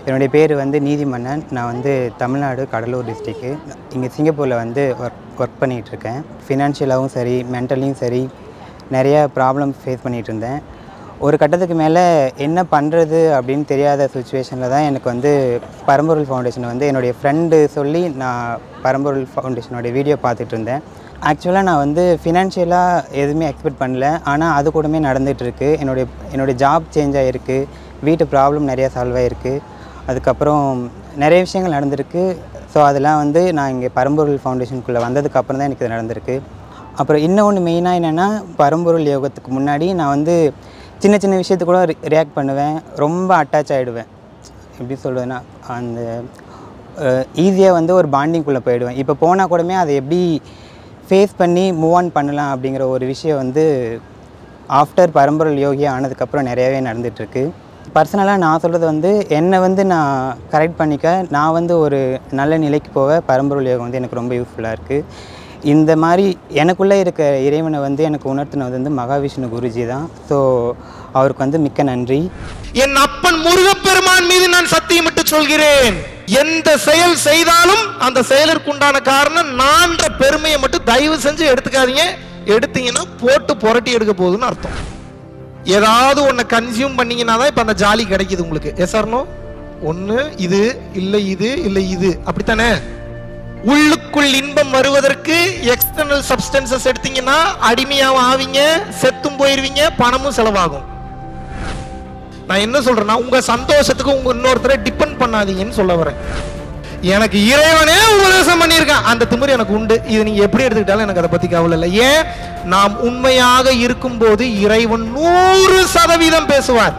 என்னுடைய பேர் வந்து நீதிமன்னன் நான் வந்து தமிழ்நாடு கடலூர் டிஸ்ட்ரிக்கு இங்கே சிங்கப்பூரில் வந்து ஒர்க் ஒர்க் பண்ணிகிட்டு இருக்கேன் ஃபினான்ஷியலாகவும் சரி மென்டலியும் சரி நிறைய ப்ராப்ளம் ஃபேஸ் பண்ணிகிட்டு இருந்தேன் ஒரு கட்டத்துக்கு மேலே என்ன பண்ணுறது அப்படின்னு தெரியாத சுச்சுவேஷனில் தான் எனக்கு வந்து பரம்பொருள் ஃபவுண்டேஷன் வந்து என்னுடைய ஃப்ரெண்டு சொல்லி நான் பரம்பொருள் ஃபவுண்டேஷனோட வீடியோ பார்த்துட்டு இருந்தேன் ஆக்சுவலாக நான் வந்து ஃபினான்ஷியலாக எதுவுமே எக்ஸ்பெக்ட் பண்ணல ஆனால் அது கூடமே நடந்துகிட்ருக்கு என்னுடைய என்னுடைய ஜாப் சேஞ்ச் ஆகிருக்கு வீட்டு ப்ராப்ளம் நிறையா சால்வ் ஆகிருக்கு அதுக்கப்புறம் நிறைய விஷயங்கள் நடந்திருக்கு ஸோ அதெல்லாம் வந்து நான் இங்கே பரம்பொருள் ஃபவுண்டேஷனுக்குள்ளே வந்ததுக்கு அப்புறம் தான் எனக்கு இது நடந்திருக்கு அப்புறம் இன்னொன்று மெயினாக என்னென்னா பரம்பொருள் யோகத்துக்கு முன்னாடி நான் வந்து சின்ன சின்ன விஷயத்துக்கு கூட ரியாக்ட் பண்ணுவேன் ரொம்ப அட்டாச் ஆகிடுவேன் எப்படி சொல்கிறதுனா அந்த ஈஸியாக வந்து ஒரு பாண்டிங்குள்ளே போயிடுவேன் இப்போ போனால் கூடமே அதை எப்படி ஃபேஸ் பண்ணி மூவ் ஆன் பண்ணலாம் அப்படிங்கிற ஒரு விஷயம் வந்து ஆஃப்டர் பரம்பொருள் யோகி ஆனதுக்கப்புறம் நிறையவே நடந்துகிட்ருக்கு பர்சனலாக நான் சொல்கிறது வந்து என்னை வந்து நான் கரெக்ட் பண்ணிக்க நான் வந்து ஒரு நல்ல நிலைக்கு போக பரம்பொருள் யோகம் வந்து எனக்கு ரொம்ப யூஸ்ஃபுல்லாக இருக்குது இந்த மாதிரி எனக்குள்ளே இருக்க இறைவனை வந்து எனக்கு உணர்த்தினது வந்து மகாவிஷ்ணு குருஜி தான் ஸோ அவருக்கு வந்து மிக்க நன்றி என் அப்பன் முருகப்பெருமான் மீது நான் சத்தியமிட்டு சொல்கிறேன் எந்த செயல் செய்தாலும் அந்த செயலிற்கு உண்டான காரணம் நான்ற பெருமையை மட்டும் தயவு செஞ்சு எடுத்துக்காதீங்க எடுத்தீங்கன்னா போட்டு புரட்டி எடுக்க போகுதுன்னு அர்த்தம் ஏதாவது ஒன்றை கன்சியூம் பண்ணீங்கன்னா தான் இப்போ அந்த ஜாலி கிடைக்குது உங்களுக்கு எஸ் ஆர்னோ ஒன்று இது இல்லை இது இல்லை இது அப்படித்தானே உள்ளுக்குள் இன்பம் வருவதற்கு எக்ஸ்டர்னல் சப்ஸ்டன்சஸ் எடுத்தீங்கன்னா அடிமையாவும் ஆவீங்க செத்தும் போயிருவீங்க பணமும் செலவாகும் நான் என்ன சொல்றேன்னா உங்க சந்தோஷத்துக்கு உங்க இன்னொருத்தரை டிபெண்ட் பண்ணாதீங்கன்னு சொல்ல வரேன் எனக்கு இறைவனே உபதேசம் பண்ணியிருக்கான் அந்த திமிரு எனக்கு உண்டு இது நீங்க எப்படி எடுத்துக்கிட்டாலும் எனக்கு அதை பத்தி கவலை இல்லை ஏன் நாம் உண்மையாக இருக்கும்போது இறைவன் நூறு சதவீதம் பேசுவார்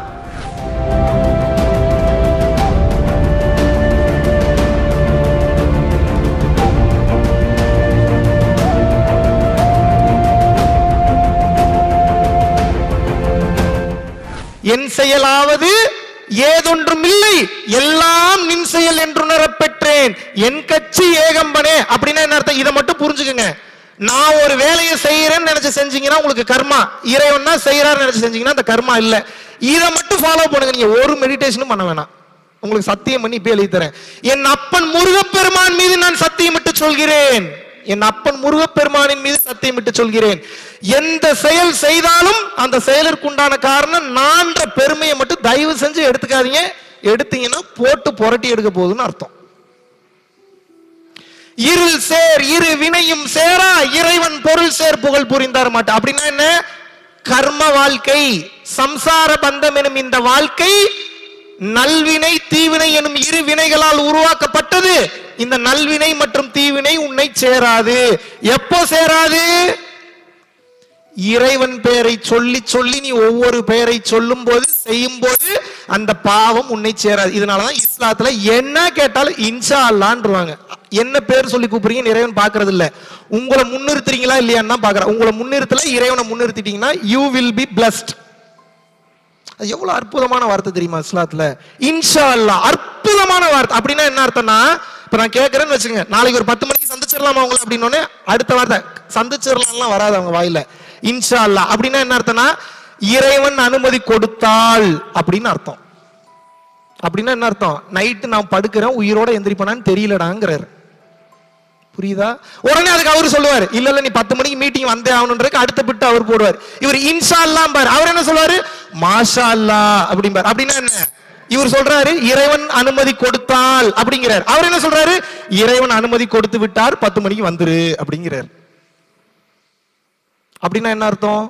என் செயலாவது ஏதொன்றும் இல்லை எல்லாம் நின் செயல் என்றுணரப் பெற்றேன் என் கட்சி ஏகம்பனே அப்படின்னா என்ன அர்த்தம் இதை மட்டும் புரிஞ்சுக்குங்க நான் ஒரு வேலையை செய்யறேன்னு நினைச்சு செஞ்சீங்கன்னா உங்களுக்கு கர்மா இறைவன் தான் செய்யறாரு நினைச்சு செஞ்சீங்கன்னா அந்த கர்மா இல்ல இதை மட்டும் ஃபாலோ பண்ணுங்க நீங்க ஒரு மெடிடேஷனும் பண்ண வேணாம் உங்களுக்கு சத்தியம் பண்ணி இப்ப எழுதி தரேன் என் அப்பன் முருகப்பெருமான் மீது நான் சத்தியமிட்டு சொல்கிறேன் என் அப்பன் முருகப்பெருமானின் மீது சத்தியமிட்டு சொல்கிறேன் எந்த செயல் செய்தாலும் அந்த செயலிற்கு உண்டான காரணம் நான்ற பெருமையை மட்டும் தயவு செஞ்சு எடுத்துக்காதீங்க எடுத்தீங்கன்னா போட்டு புரட்டி எடுக்க போகுதுன்னு அர்த்தம் இருள் சேர் இரு வினையும் சேரா இறைவன் பொருள் சேர் புகழ் புரிந்தார் மாட்டா அப்படின்னா என்ன கர்ம வாழ்க்கை சம்சார பந்தம் எனும் இந்த வாழ்க்கை நல்வினை தீவினை எனும் இரு வினைகளால் உருவாக்கப்பட்டது இந்த நல்வினை மற்றும் தீவினை உன்னை சேராது எப்போ சேராது இறைவன் பெயரை சொல்லி சொல்லி நீ ஒவ்வொரு பெயரை சொல்லும் போது செய்யும் போது அந்த பாவம் உன்னை சேராது இதனாலதான் இஸ்லாத்துல என்ன கேட்டாலும் இன்ஷா அல்லான்றுவாங்க என்ன பேர் சொல்லி கூப்பிடுறீங்க இறைவன் பாக்குறது இல்ல உங்களை முன்னிறுத்துறீங்களா இல்லையான்னு தான் பாக்குறேன் உங்களை முன்னிறுத்தல இறைவனை முன்னிறுத்திட்டீங்கன்னா யூ வில் பி பிளஸ்ட் அது எவ்வளவு அற்புதமான வார்த்தை தெரியுமா இஸ்லாத்துல இன்ஷா அல்லா அற்புதமான வார்த்தை அப்படின்னா என்ன அர்த்தம்னா இப்ப நான் கேட்கறேன்னு வச்சுங்க நாளைக்கு ஒரு பத்து மணிக்கு சந்திச்சிடலாமா அவங்கள அப்படின்னு அடுத்த வார்த்தை சந்திச்சிடலாம்லாம் வராது அவங்க வாயில இன்ஷா அல்லா அப்படின்னா என்ன அர்த்தம்னா இறைவன் அனுமதி கொடுத்தால் அப்படின்னு அர்த்தம் அப்படின்னா என்ன அர்த்தம் நைட்டு நான் படுக்கிறேன் உயிரோட எந்திரிப்பனான்னு தெரியலடாங்கிறாரு புரியுதா உடனே அதுக்கு அவரு சொல்லுவாரு இல்ல இல்ல நீ பத்து மணிக்கு மீட்டிங் வந்தே ஆகணுன்றதுக்கு அடுத்த பிட்டு அவர் போடுவார் இவர் இன்ஷா அல்லாம் பாரு அவர் என்ன சொல்லுவாரு மாஷா அல்லா அப்படிம்பார் அப்படின்னா என்ன இவர் சொல்றாரு இறைவன் அனுமதி கொடுத்தால் அப்படிங்கிறார் அவர் என்ன சொல்றாரு இறைவன் அனுமதி கொடுத்து விட்டார் பத்து மணிக்கு வந்துரு அப்படிங்கிறார் அப்படின்னா என்ன அர்த்தம்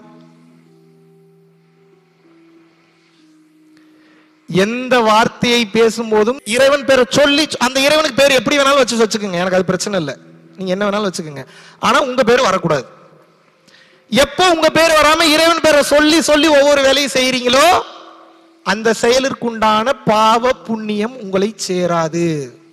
எந்த வார்த்தையை பேசும்போதும் இறைவன் பேரை சொல்லி அந்த இறைவனுக்கு பேர் எப்படி வேணாலும் வச்சு வச்சுக்கோங்க எனக்கு அது பிரச்சனை இல்லை நீங்க என்ன வேணாலும் வச்சுக்கோங்க ஆனா உங்க பேர் வரக்கூடாது எப்போ உங்க பேர் வராம இறைவன் பேரை சொல்லி சொல்லி ஒவ்வொரு வேலையும் செய்யறீங்களோ அந்த செயலிற்குண்டான பாவ புண்ணியம் உங்களை சேராது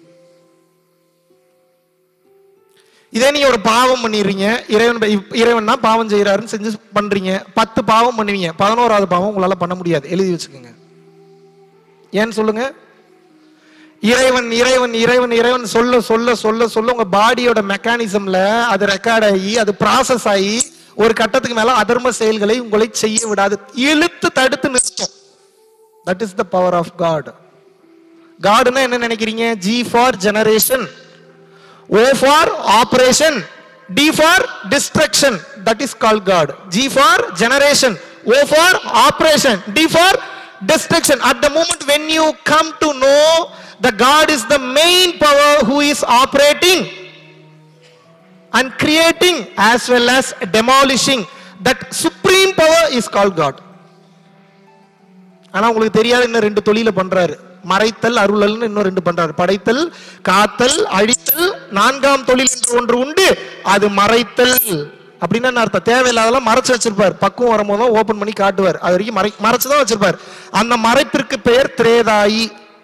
இதே நீங்க ஒரு பாவம் பண்ணிடுறீங்க இறைவன் ப- இறைவன் தான் பாவம் செய்யறாருன்னு செஞ்சு பண்றீங்க பத்து பாவம் பண்ணுவீங்க பதினோராவது பாவம் உங்களால பண்ண முடியாது எழுதி வச்சுக்கோங்க ஏன்னு சொல்லுங்க இறைவன் இறைவன் இறைவன் இறைவன் சொல்ல சொல்ல சொல்ல சொல்ல உங்க பாடியோட மெக்கானிசம்ல அது ரெக்கார்ட் ஆகி அது ப்ராசஸ் ஆகி ஒரு கட்டத்துக்கு மேல அதர்ம செயல்களை உங்களை செய்ய விடாது இழுத்து தடுத்து நிறுத்தும் that is the power of God காடுன்னா என்ன நினைக்கிறீங்க G for generation O for operation D for destruction that is call God G for generation O for operation D for destruction at the moment when you come to know the god is the main power who is operating and creating as well as demolishing that supreme power is called god ஆனா உங்களுக்கு தெரியாது இன்னும் ரெண்டு தொழில பண்றாரு மறைத்தல் அருளல்னு இன்னும் ரெண்டு பண்றாரு படைத்தல் காத்தல் அழித்தல் நான்காம் தொழில் என்று ஒன்று உண்டு அது மறைத்தல் அப்படின்னா என்ன அர்த்தம் தேவையில்லாதெல்லாம் மறைச்சு வச்சிருப்பார் பக்குவம் வரும்போது தான் ஓபன் பண்ணி காட்டுவார் அது வரைக்கும் மறை மறைச்சு தான் வச்சிருப்பார் அந்த மறைப்பிற்கு பெயர் திரேதாயி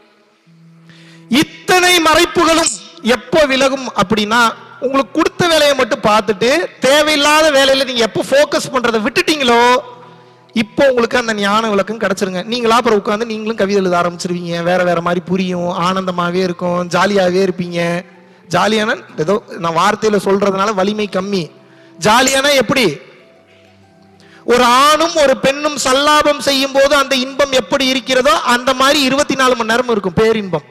இத்தனை மறைப்புகளும் எப்போ விலகும் அப்படின்னா உங்களுக்கு கொடுத்த வேலையை மட்டும் பார்த்துட்டு தேவையில்லாத வேலையில நீங்க எப்போ ஃபோக்கஸ் பண்றதை விட்டுட்டீங்களோ இப்போ உங்களுக்கு அந்த ஞான விளக்கம் கிடைச்சிருங்க நீங்களா அப்புறம் உட்காந்து நீங்களும் கவிதை எழுத ஆரம்பிச்சிருவீங்க வேற வேற மாதிரி புரியும் ஆனந்தமாவே இருக்கும் ஜாலியாவே இருப்பீங்க ஜாலியான ஏதோ நான் வார்த்தையில சொல்றதுனால வலிமை கம்மி ஜாலியானா எப்படி ஒரு ஆணும் ஒரு பெண்ணும் சல்லாபம் செய்யும் போது அந்த இன்பம் எப்படி இருக்கிறதோ அந்த மாதிரி இருபத்தி நாலு மணி நேரம் இருக்கும் பேரின்பம்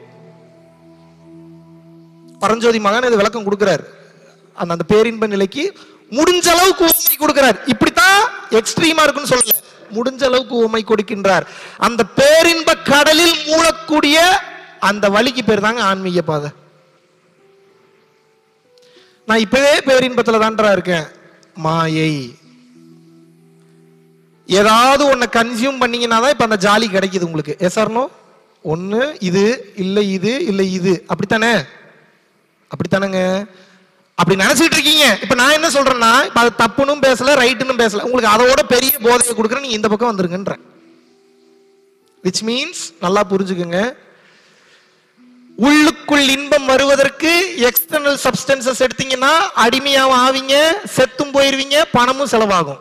பரஞ்சோதி மகன் இது விளக்கம் கொடுக்கிறார் அந்த அந்த பேரின்ப நிலைக்கு முடிஞ்ச அளவுக்கு உண்மை கொடுக்கிறார் இப்படித்தான் எக்ஸ்ட்ரீமா இருக்குன்னு சொல்லல முடிஞ்ச அளவுக்கு உண்மை கொடுக்கின்றார் அந்த பேரின்ப கடலில் மூழக்கூடிய அந்த வழிக்கு பேர் தாங்க ஆன்மீக பாதை நான் இப்பவே பேரின்பத்துல தான்றா இருக்கேன் மாயை ஏதாவது ஒன்ன கன்சியூம் பண்ணீங்கன்னா தான் இப்ப அந்த ஜாலி கிடைக்குது உங்களுக்கு எஸ் ஆர்னோ ஒண்ணு இது இல்ல இது இல்ல இது அப்படித்தானே அப்படித்தானங்க அப்படி நினைச்சிட்டு இருக்கீங்க இப்ப நான் என்ன சொல்றேன்னா இப்ப அது தப்புனும் பேசல ரைட்டுன்னு பேசல உங்களுக்கு அதோட பெரிய போதையை கொடுக்குறேன் நீங்க இந்த பக்கம் வந்துருங்கன்ற விச் மீன்ஸ் நல்லா புரிஞ்சுக்குங்க உள்ளுக்குள் இன்பம் வருவதற்கு எக்ஸ்டர்னல் சப்ஸ்டன்சஸ் எடுத்தீங்கன்னா அடிமையாவும் ஆவீங்க செத்தும் போயிருவீங்க பணமும் செலவாகும்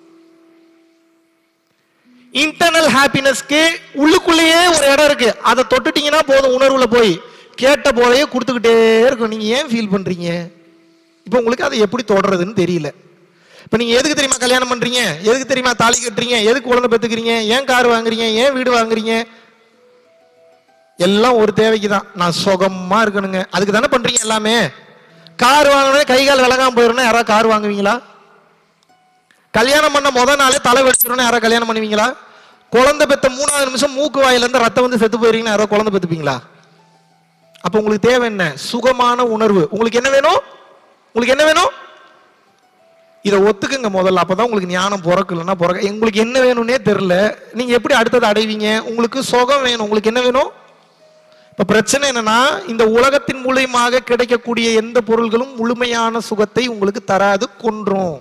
இன்டர்னல் ஹாப்பினஸ்க்கு உள்ளுக்குள்ளேயே ஒரு இடம் இருக்கு அதை தொட்டுட்டீங்கன்னா போதும் உணர்வுல போய் கேட்ட போதையே கொடுத்துக்கிட்டே இருக்கும் நீங்க ஏன் ஃபீல் பண்றீங்க இப்போ உங்களுக்கு அதை எப்படி தொடறதுன்னு தெரியல இப்போ நீங்க எதுக்கு தெரியுமா கல்யாணம் பண்றீங்க எதுக்கு தெரியுமா தாலி கட்டுறீங்க எதுக்கு குழந்தை பெத்துக்கிறீங்க ஏன் கார் வாங்குறீங்க ஏன் வீடு வாங்குறீங்க எல்லாம் ஒரு தேவைக்கு தான் நான் சுகமா இருக்கணுங்க அதுக்கு தானே பண்றீங்க எல்லாமே கார் வாங்கணும் கை கால் விலகாம போயிடணும் யாராவது கார் வாங்குவீங்களா கல்யாணம் பண்ண முத நாளே தலை வெடிச்சிடணும் யாராவது கல்யாணம் பண்ணுவீங்களா குழந்தை பெத்த மூணாவது நிமிஷம் மூக்கு வாயில இருந்து ரத்தம் வந்து செத்து போயிருவீங்கன்னா யாராவது குழந்தை பெத்துப்பீங்களா அப்ப உங்களுக்கு தேவை என்ன சுகமான உணர்வு உங்களுக்கு என்ன வேணும் உங்களுக்கு என்ன வேணும் இதை ஒத்துக்குங்க முதல்ல அப்பதான் உங்களுக்கு ஞானம் பிறக்கலன்னா பிறக்க உங்களுக்கு என்ன வேணும்னே தெரியல நீங்க எப்படி அடுத்தது அடைவீங்க உங்களுக்கு சுகம் வேணும் உங்களுக்கு என்ன வேணும் இப்ப பிரச்சனை என்னன்னா இந்த உலகத்தின் மூலியமாக கிடைக்கக்கூடிய எந்த பொருள்களும் முழுமையான சுகத்தை உங்களுக்கு தராது கொன்றும்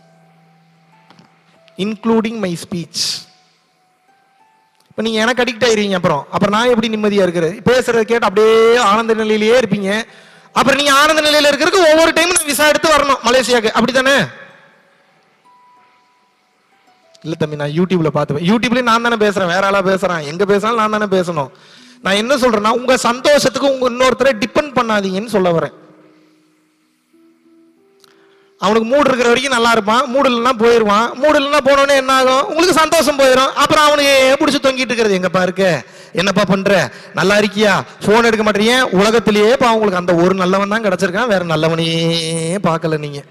இன்க்ளூடிங் மை ஸ்பீச் இப்போ நீங்க எனக்கு அடிக்ட் ஆயிருவீங்க அப்புறம் அப்புறம் நான் எப்படி நிம்மதியா இருக்கிறது பேசுறத கேட்டு அப்படியே ஆனந்த நிலையிலேயே இருப்பீங்க அப்புறம் நீங்க ஆனந்த நிலையில இருக்கிறதுக்கு ஒவ்வொரு டைமும் நான் விசா எடுத்து வரணும் மலேசியாவுக்கு அப்படித்தானே இல்ல தம்பி நான் யூடியூப்ல பார்த்துவேன் யூடியூப்லயும் நான் தானே பேசுறேன் வேற ஆளா பேசுறேன் எங்க பேசினாலும் நான் தானே பேசணும் நான் என்ன சொல்றேன்னா உங்க சந்தோஷத்துக்கு உங்க இன்னொருத்தரை டிபெண்ட் பண்ணாதீங்கன்னு சொல்ல வரேன் அவனுக்கு மூடு இருக்கிற வரைக்கும் நல்லா இருப்பான் மூடு இல்லைன்னா போயிடுவான் மூடு இல்லைன்னா போனோடனே என்ன ஆகும் உங்களுக்கு சந்தோஷம் போயிடும் அப்புறம் அவனுக்கு பிடிச்சி தொங்கிட்டு இருக்கிறது எங்கப்பா இருக்க என்னப்பா பண்ற நல்லா இருக்கியா போன் எடுக்க மாட்டீங்க உலகத்திலேயே இப்போ அவங்களுக்கு அந்த ஒரு நல்லவன் தான் கிடைச்சிருக்கான் வேற நல்லவனையே பார்க்கல நீங்க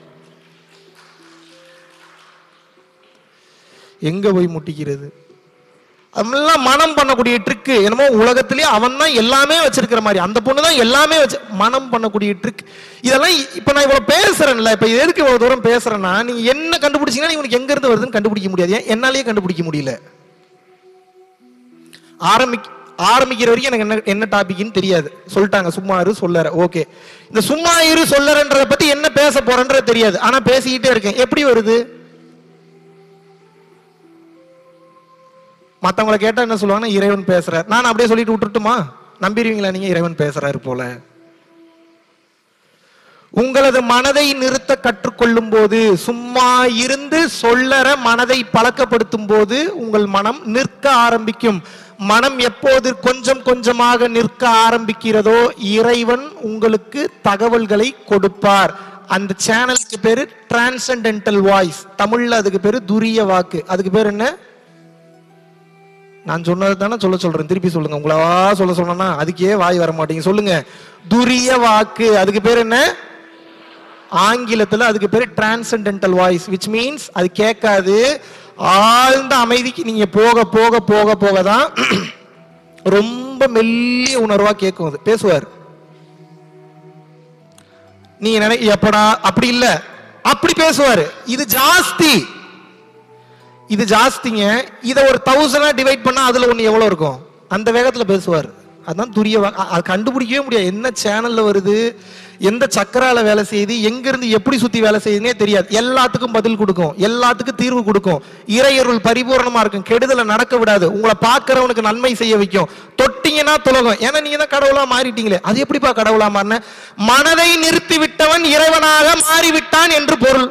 எங்க போய் முட்டிக்கிறது அதெல்லாம் மனம் பண்ணக்கூடிய ட்ரிக்கு என்னமோ உலகத்திலேயே அவன் தான் எல்லாமே வச்சிருக்கிற மாதிரி அந்த பொண்ணு தான் எல்லாமே வச்சு மனம் பண்ணக்கூடிய ட்ரிக் இதெல்லாம் இ- இப்ப நான் இவ்வளவு பேசுறேன்ல இப்ப எதுக்கு இவ்வளவு தூரம் பேசுறேன்னா நீங்க என்ன கண்டுபிடிச்சீங்கன்னா நீங்க எங்க இருந்து வருதுன்னு கண்டுபிடிக்க முடியாது ஏன் என்னாலேயே கண்டுபிடிக்க முடியல ஆரம்பிக் ஆரம்பிக்கிற வரைக்கும் எனக்கு என்ன என்ன டாபிக்னு தெரியாது சொல்லிட்டாங்க சும்மா இரு சொல்லற ஓகே இந்த சும்மா இரு சொல்லறன்றத பத்தி என்ன பேச போறேன்றது தெரியாது ஆனா பேசிக்கிட்டே இருக்கேன் எப்படி வருது மத்தவங்கள கேட்டா என்ன சொல்லுவாங்கன்னா இறைவன் பேசுறார் நான் அப்படியே சொல்லிட்டு விட்டுட்டுமா நம்பிடுவீங்களா நீங்க இறைவன் பேசுறாரு போல உங்களது மனதை நிறுத்த கற்றுக்கொள்ளும் போது சும்மா இருந்து சொல்லற மனதை பழக்கப்படுத்தும் போது உங்கள் மனம் நிற்க ஆரம்பிக்கும் மனம் எப்போது கொஞ்சம் கொஞ்சமாக நிற்க ஆரம்பிக்கிறதோ இறைவன் உங்களுக்கு தகவல்களை கொடுப்பார் அந்த சேனலுக்கு பேரு டிரான்சென்டென்டல் வாய்ஸ் தமிழ்ல அதுக்கு பேரு துரிய வாக்கு அதுக்கு பேர் என்ன நான் சொன்னதை தானே சொல்ல சொல்றேன் திருப்பி சொல்லுங்க உங்களவா சொல்ல சொன்னா அதுக்கே வாய் வர மாட்டீங்க சொல்லுங்க துரிய வாக்கு அதுக்கு பேர் என்ன ஆங்கிலத்துல அதுக்கு பேர் டிரான்சென்டென்டல் வாய்ஸ் which மீன்ஸ் அது கேட்காது ஆழ்ந்த அமைதிக்கு நீங்க போக போக போக போக தான் ரொம்ப மெல்லிய உணர்வா கேட்கும் அது பேசுவார் நீங்க நினை எப்படா அப்படி இல்ல அப்படி பேசுவாரு இது ஜாஸ்தி இது ஜாஸ்திங்க இதை ஒரு தௌசண்டா டிவைட் பண்ணா அதுல ஒண்ணு எவ்வளவு இருக்கும் அந்த வேகத்துல பேசுவார் அதான் துரிய வா- அ- அது கண்டுபிடிக்கவே முடியாது என்ன சேனல்ல வருது எந்த சக்கரால வேலை செய்யுது எங்க இருந்து எப்படி சுத்தி வேலை செய்யுதுன்னே தெரியாது எல்லாத்துக்கும் பதில் கொடுக்கும் எல்லாத்துக்கும் தீர்வு கொடுக்கும் இறையருள் பரிபூரணமா இருக்கும் கெடுதலை நடக்க விடாது உங்களை பார்க்கறவனுக்கு நன்மை செய்ய வைக்கும் தொட்டீங்கன்னா துலகம் ஏன்னா நீங்க தான் கடவுளா மாறிட்டீங்களே அது எப்படிப்பா கடவுளா மாறின மனதை நிறுத்தி விட்டவன் இறைவனாக மாறிவிட்டான் என்று பொருள்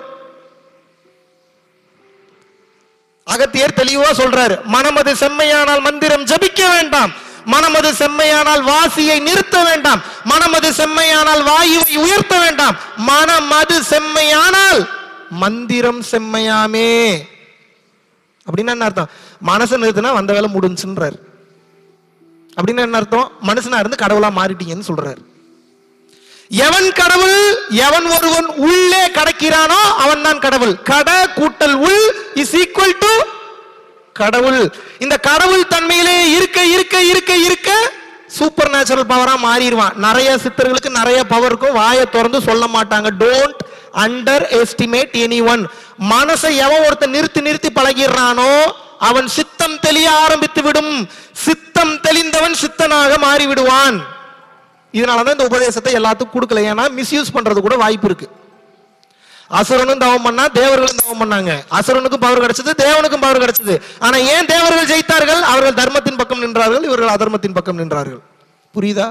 அகத்தியர் தெளிவா சொல்றாரு மனமது செம்மையானால் மந்திரம் ஜபிக்க வேண்டாம் மனமது செம்மையானால் வாசியை நிறுத்த வேண்டாம் மனமது செம்மையானால் வாயுவை உயர்த்த வேண்டாம் மனமது செம்மையானால் மந்திரம் செம்மையாமே அப்படின்னா என்ன அர்த்தம் மனசை நிறுத்தினா வந்த வேலை முடிஞ்சுன்றார் அப்படின்னா என்ன அர்த்தம் மனுஷனா இருந்து கடவுளா மாறிட்டீங்கன்னு சொல்றாரு எவன் கடவுள் எவன் ஒருவன் உள்ளே கடக்கிறானோ அவன் தான் கடவுள் கட கூட்டல் உள் இஸ் ஈக்குவல் டு கடவுள் இந்த கடவுள் தன்மையிலே இருக்க இருக்க இருக்க இருக்க சூப்பர் நேச்சுரல் பவரா மாறிடுவான் நிறைய சித்தர்களுக்கு நிறைய பவர் இருக்கும் வாயை திறந்து சொல்ல மாட்டாங்க don't underestimate anyone மனசை எவன் ஒருத்தன் நிறுத்தி நிறுத்தி பழகிடுறானோ அவன் சித்தம் தெளிய ஆரம்பித்து விடும் சித்தம் தெளிந்தவன் சித்தனாக மாறி விடுவான் இதனாலதான் இந்த உபதேசத்தை எல்லாத்துக்கும் கொடுக்கல ஏன்னா மிஸ்யூஸ் பண்றது கூட வாய்ப்பு இருக்கு அசுரனும் தவம் பண்ணா தேவர்களும் தவம் பண்ணாங்க அசுரனுக்கும் பவர் கிடைச்சது தேவனுக்கும் பவர் கிடைச்சது ஆனா ஏன் தேவர்கள் ஜெயித்தார்கள் அவர்கள் தர்மத்தின் பக்கம் நின்றார்கள் இவர்கள் அதர்மத்தின் பக்கம் நின்றார்கள் புரியுதா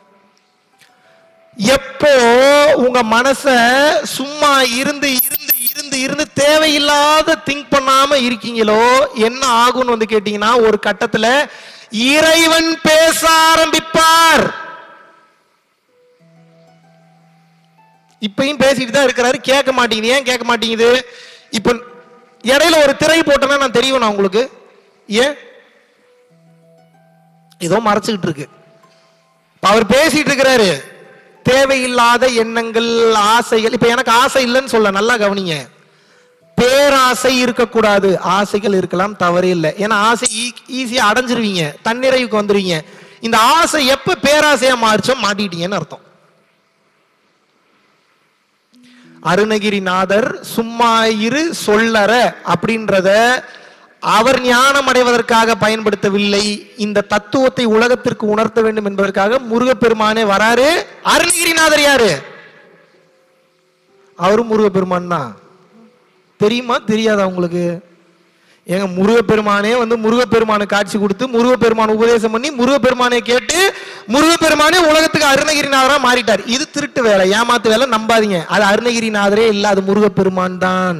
எப்போ உங்க மனச சும்மா இருந்து இருந்து இருந்து இருந்து தேவையில்லாத திங்க் பண்ணாம இருக்கீங்களோ என்ன ஆகும்னு வந்து கேட்டீங்கன்னா ஒரு கட்டத்துல இறைவன் பேச ஆரம்பிப்பார் இப்பயும் பேசிட்டு தான் இருக்கிறாரு கேட்க மாட்டேங்குது ஏன் கேட்க மாட்டேங்குது இப்ப இடையில ஒரு திரை போட்டேன்னா நான் தெரியும் நான் உங்களுக்கு ஏன் ஏதோ மறைச்சுக்கிட்டு இருக்கு இப்ப அவர் பேசிட்டு இருக்கிறாரு தேவையில்லாத எண்ணங்கள் ஆசைகள் இப்ப எனக்கு ஆசை இல்லைன்னு சொல்ல நல்லா கவனிங்க பேராசை இருக்கக்கூடாது ஆசைகள் இருக்கலாம் தவறே இல்லை ஏன்னா ஆசை ஈஸியா அடைஞ்சிருவீங்க தன்னிறைவுக்கு வந்துருவீங்க இந்த ஆசை எப்ப பேராசையா மாறிச்சோ மாட்டிட்டீங்கன்னு அர்த்தம் அருணகிரிநாதர் சும்மா இரு சொல்லற அப்படின்றத அவர் ஞானம் அடைவதற்காக பயன்படுத்தவில்லை இந்த தத்துவத்தை உலகத்திற்கு உணர்த்த வேண்டும் என்பதற்காக முருகப்பெருமானே வராரு அருணகிரிநாதர் யாரு அவரும் முருகப்பெருமான் தான் தெரியுமா தெரியாதா உங்களுக்கு ஏங்க முருகப்பெருமானே வந்து முருகப்பெருமானு காட்சி கொடுத்து முருகப்பெருமான் உபதேசம் பண்ணி முருகப்பெருமானை கேட்டு முருகப்பெருமானே உலகத்துக்கு அருணகிரிநாதரா மாறிட்டார் இது திருட்டு வேலை ஏமாத்து வேலை நம்பாதீங்க அது அருணகிரிநாதரே இல்ல அது முருகப்பெருமான் தான்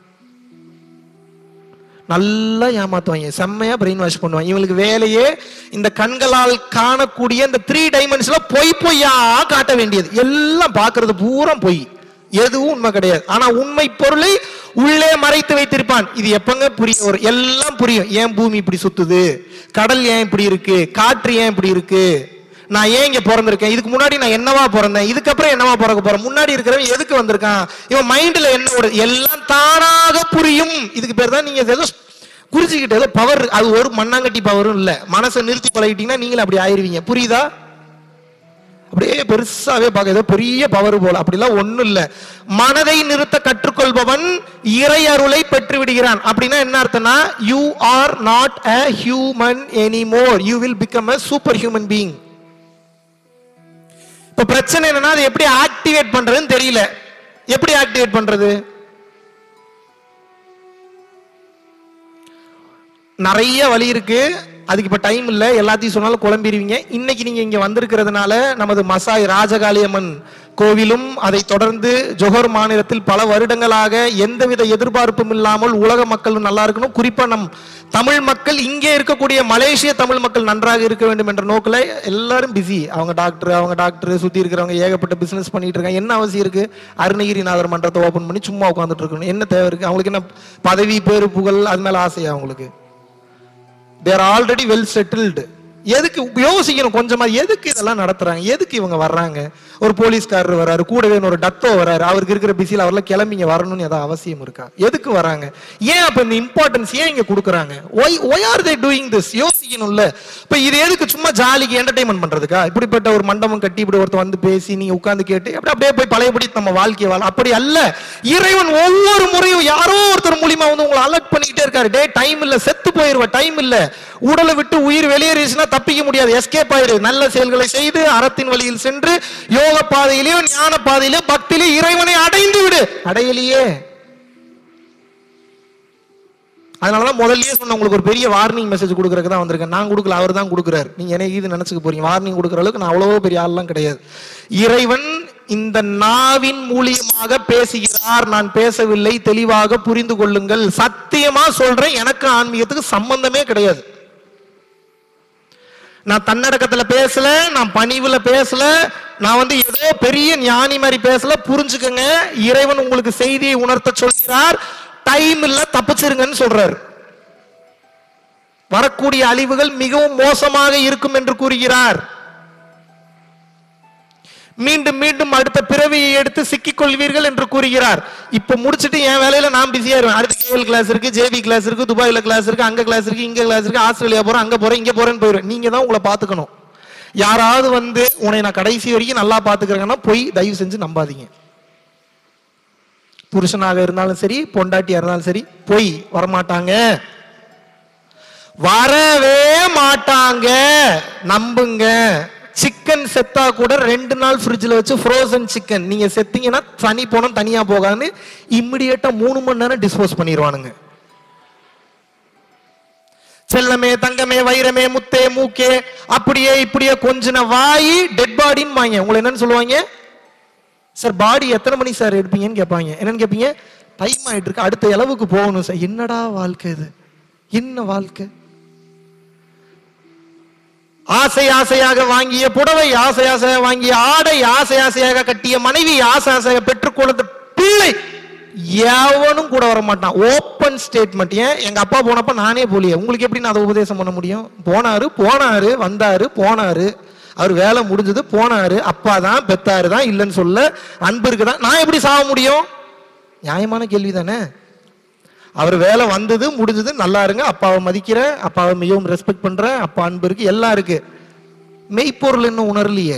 நல்லா ஏமாத்துவாங்க செம்மையா பிரெயின் வாஷ் பண்ணுவாங்க இவங்களுக்கு வேலையே இந்த கண்களால் காணக்கூடிய இந்த த்ரீ டைமென்ஷன்ல பொய் பொய்யா காட்ட வேண்டியது எல்லாம் பார்க்கிறது பூரா பொய் எதுவும் உண்மை கிடையாது ஆனா உண்மை பொருளை உள்ளே மறைத்து வைத்திருப்பான் இது எப்பங்க புரிய வரும் எல்லாம் புரியும் ஏன் பூமி இப்படி சுத்துது கடல் ஏன் இப்படி இருக்கு காற்று ஏன் இப்படி இருக்கு நான் ஏன் இங்க பிறந்திருக்கேன் இதுக்கு முன்னாடி நான் என்னவா பிறந்தேன் இதுக்கப்புறம் என்னவா பிறக்க போறேன் முன்னாடி இருக்கிறவன் எதுக்கு வந்திருக்கான் இவன் மைண்ட்ல என்ன ஓடுது எல்லாம் தானாக புரியும் இதுக்கு பேர் தான் நீங்க ஏதோ குறிச்சுக்கிட்டு ஏதோ பவர் அது ஒரு மண்ணாங்கட்டி பவரும் இல்ல மனசை நிறுத்தி பழகிட்டீங்கன்னா நீங்களும் அப்படி ஆயிருவீங்க புரியுதா அப்படியே பெருசாவே பார்க்க ஏதோ பெரிய பவர் போல அப்படிலாம் ஒண்ணும் இல்ல மனதை நிறுத்த கற்றுக்கொள்பவன் இறை அருளை பெற்று விடுகிறான் அப்படின்னா என்ன அர்த்தம்னா you are not a human anymore you will become a super human being இப்ப பிரச்சனை என்னன்னா அதை எப்படி ஆக்டிவேட் பண்றதுன்னு தெரியல எப்படி ஆக்டிவேட் பண்றது நிறைய வழி இருக்கு அதுக்கு இப்ப டைம் இல்ல எல்லாத்தையும் சொன்னாலும் குழம்பிடுவீங்க இன்னைக்கு நீங்க இங்க வந்திருக்கிறதுனால நமது மசாய் ராஜகாளியம்மன் கோவிலும் அதை தொடர்ந்து ஜொஹர் மாநிலத்தில் பல வருடங்களாக எந்தவித எதிர்பார்ப்பும் இல்லாமல் உலக மக்கள் நல்லா இருக்கணும் குறிப்பா நம் தமிழ் மக்கள் இங்கே இருக்கக்கூடிய மலேசிய தமிழ் மக்கள் நன்றாக இருக்க வேண்டும் என்ற நோக்கில் எல்லாரும் பிஸி அவங்க டாக்டர் அவங்க டாக்டர் சுத்தி இருக்கிறவங்க ஏகப்பட்ட பிசினஸ் பண்ணிட்டு இருக்காங்க என்ன அவசியம் இருக்கு அருணகிரிநாதர் மன்றத்தை ஓபன் பண்ணி சும்மா உட்காந்துட்டு இருக்கணும் என்ன தேவை இருக்கு அவங்களுக்கு என்ன பதவி பேரு புகழ் அது மேல ஆசையா அவங்களுக்கு தேர் ஆல்ரெடி வெல் செட்டில்டு எதுக்கு யோசிக்கணும் கொஞ்சமா எதுக்கு இதெல்லாம் நடத்துறாங்க எதுக்கு இவங்க வர்றாங்க ஒரு போலீஸ்காரர் வராரு கூடவே ஒரு டத்தோ வராரு அவருக்கு இருக்கிற பிஸியில் அவர்லாம் கிளம்பிங்க வரணும்னு ஏதாவது அவசியம் இருக்கா எதுக்கு வராங்க ஏன் அப்ப இந்த இம்பார்ட்டன்ஸ் ஏன் இங்க கொடுக்குறாங்க why why are they doing this யோசிக்கணும்ல இப்ப இது எதுக்கு சும்மா ஜாலிக்கு என்டர்டைன்மெண்ட் பண்றதுக்கா இப்படிப்பட்ட ஒரு மண்டபம் கட்டி இப்படி ஒருத்தர் வந்து பேசி நீங்க உட்கார்ந்து கேட்டு அப்படி அப்படியே போய் பழையபடி நம்ம வாழ்க்கையை வாழ அப்படி அல்ல இறைவன் ஒவ்வொரு முறையும் யாரோ ஒருத்தர் மூலியமா வந்து உங்களை அலர்ட் பண்ணிக்கிட்டே இருக்காரு டே டைம் இல்ல செத்து போயிருவ டைம் இல்ல உடலை விட்டு உயிர் வெளியேறிச்சுன்னா தப்பிக்க முடியாது எஸ்கேப் ஆயிரு நல்ல செயல்களை செய்து அறத்தின் வழியில் சென்று யோக பாதையிலேயோ ஞான பாதையிலேயோ பக்தியிலே இறைவனை அடைந்து விடு அடையலையே அதனாலதான் முதல்லயே சொன்ன உங்களுக்கு ஒரு பெரிய வார்னிங் மெசேஜ் கொடுக்கறதுக்கு தான் வந்திருக்கேன் நான் கொடுக்கல அவர் தான் கொடுக்குறாரு நீங்க என்ன இது நினைச்சுக்க போறீங்க வார்னிங் கொடுக்குற அளவுக்கு நான் அவ்வளவோ பெரிய ஆள்லாம் கிடையாது இறைவன் இந்த நாவின் மூலியமாக பேசுகிறார் நான் பேசவில்லை தெளிவாக புரிந்து கொள்ளுங்கள் சத்தியமா சொல்றேன் எனக்கு ஆன்மீகத்துக்கு சம்பந்தமே கிடையாது நான் தன்னடக்கத்துல பேசல நான் பணிவுல பேசல நான் வந்து ஏதோ பெரிய ஞானி மாதிரி பேசல புரிஞ்சுக்கங்க இறைவன் உங்களுக்கு செய்தியை உணர்த்த சொல்கிறார் டைம் இல்ல தப்பிச்சிருங்கன்னு சொல்றாரு வரக்கூடிய அழிவுகள் மிகவும் மோசமாக இருக்கும் என்று கூறுகிறார் மீண்டும் மீண்டும் அடுத்த பிறவியை எடுத்து சிக்கிக் கொள்வீர்கள் என்று கூறுகிறார் இப்ப முடிச்சிட்டு என் வேலையில நான் பிஸியா இருவேன் அடுத்து கேஎல் கிளாஸ் இருக்கு ஜேபி கிளாஸ் இருக்கு துபாயில கிளாஸ் இருக்கு அங்க கிளாஸ் இருக்கு இங்க கிளாஸ் இருக்கு ஆஸ்திரேலியா போறேன் அங்க போறேன் இங்க போறேன்னு போயிடுவேன் நீங்க தான் உங்களை பாத்துக்கணும் யாராவது வந்து உன்னை நான் கடைசி வரைக்கும் நல்லா பாத்துக்கிறேங்கன்னா போய் தயவு செஞ்சு நம்பாதீங்க புருஷனாக இருந்தாலும் சரி பொண்டாட்டியா இருந்தாலும் சரி போய் வரமாட்டாங்க வரவே மாட்டாங்க நம்புங்க சிக்கன் செத்தா கூட ரெண்டு நாள் ஃப்ரிட்ஜில் வச்சு ஃப்ரோசன் சிக்கன் நீங்க செத்தீங்கன்னா தனி போனோம் தனியா போகாதுன்னு இம்மிடியேட்டா மூணு மணி நேரம் டிஸ்போஸ் பண்ணிடுவானுங்க செல்லமே தங்கமே வைரமே முத்தே மூக்கே அப்படியே இப்படியே கொஞ்சன வாயி டெட் பாடின்னு வாங்க உங்களை என்னன்னு சொல்லுவாங்க சார் பாடி எத்தனை மணி சார் எடுப்பீங்கன்னு கேட்பாங்க என்னன்னு கேட்பீங்க டைம் ஆயிட்டு இருக்கு அடுத்த அளவுக்கு போகணும் சார் என்னடா வாழ்க்கை இது என்ன வாழ்க்கை ஆசை ஆசையாக வாங்கிய புடவை ஆசை ஆசையாக வாங்கிய ஆடை ஆசை ஆசையாக கட்டிய மனைவி ஆசை ஆசையாக பெற்றுக்கொண்ட பிள்ளை எவனும் கூட வர மாட்டான் ஓப்பன் ஸ்டேட்மெண்ட் ஏன் எங்க அப்பா போனப்ப நானே போலியே உங்களுக்கு எப்படி நான் அதை உபதேசம் பண்ண முடியும் போனாரு போனாரு வந்தாரு போனாரு அவர் வேலை முடிஞ்சது போனாரு அப்பா தான் பெத்தாரு தான் இல்லைன்னு சொல்ல அன்பு இருக்குதான் நான் எப்படி சாக முடியும் நியாயமான கேள்வி தானே அவர் வேலை வந்தது முடிஞ்சது நல்லா இருங்க அப்பாவை மதிக்கிறேன் அப்பாவை மிகவும் ரெஸ்பெக்ட் பண்றேன் அப்பா அன்பு இருக்கு எல்லாம் இருக்கு மெய்ப்பொருள் இன்னும் உணரலையே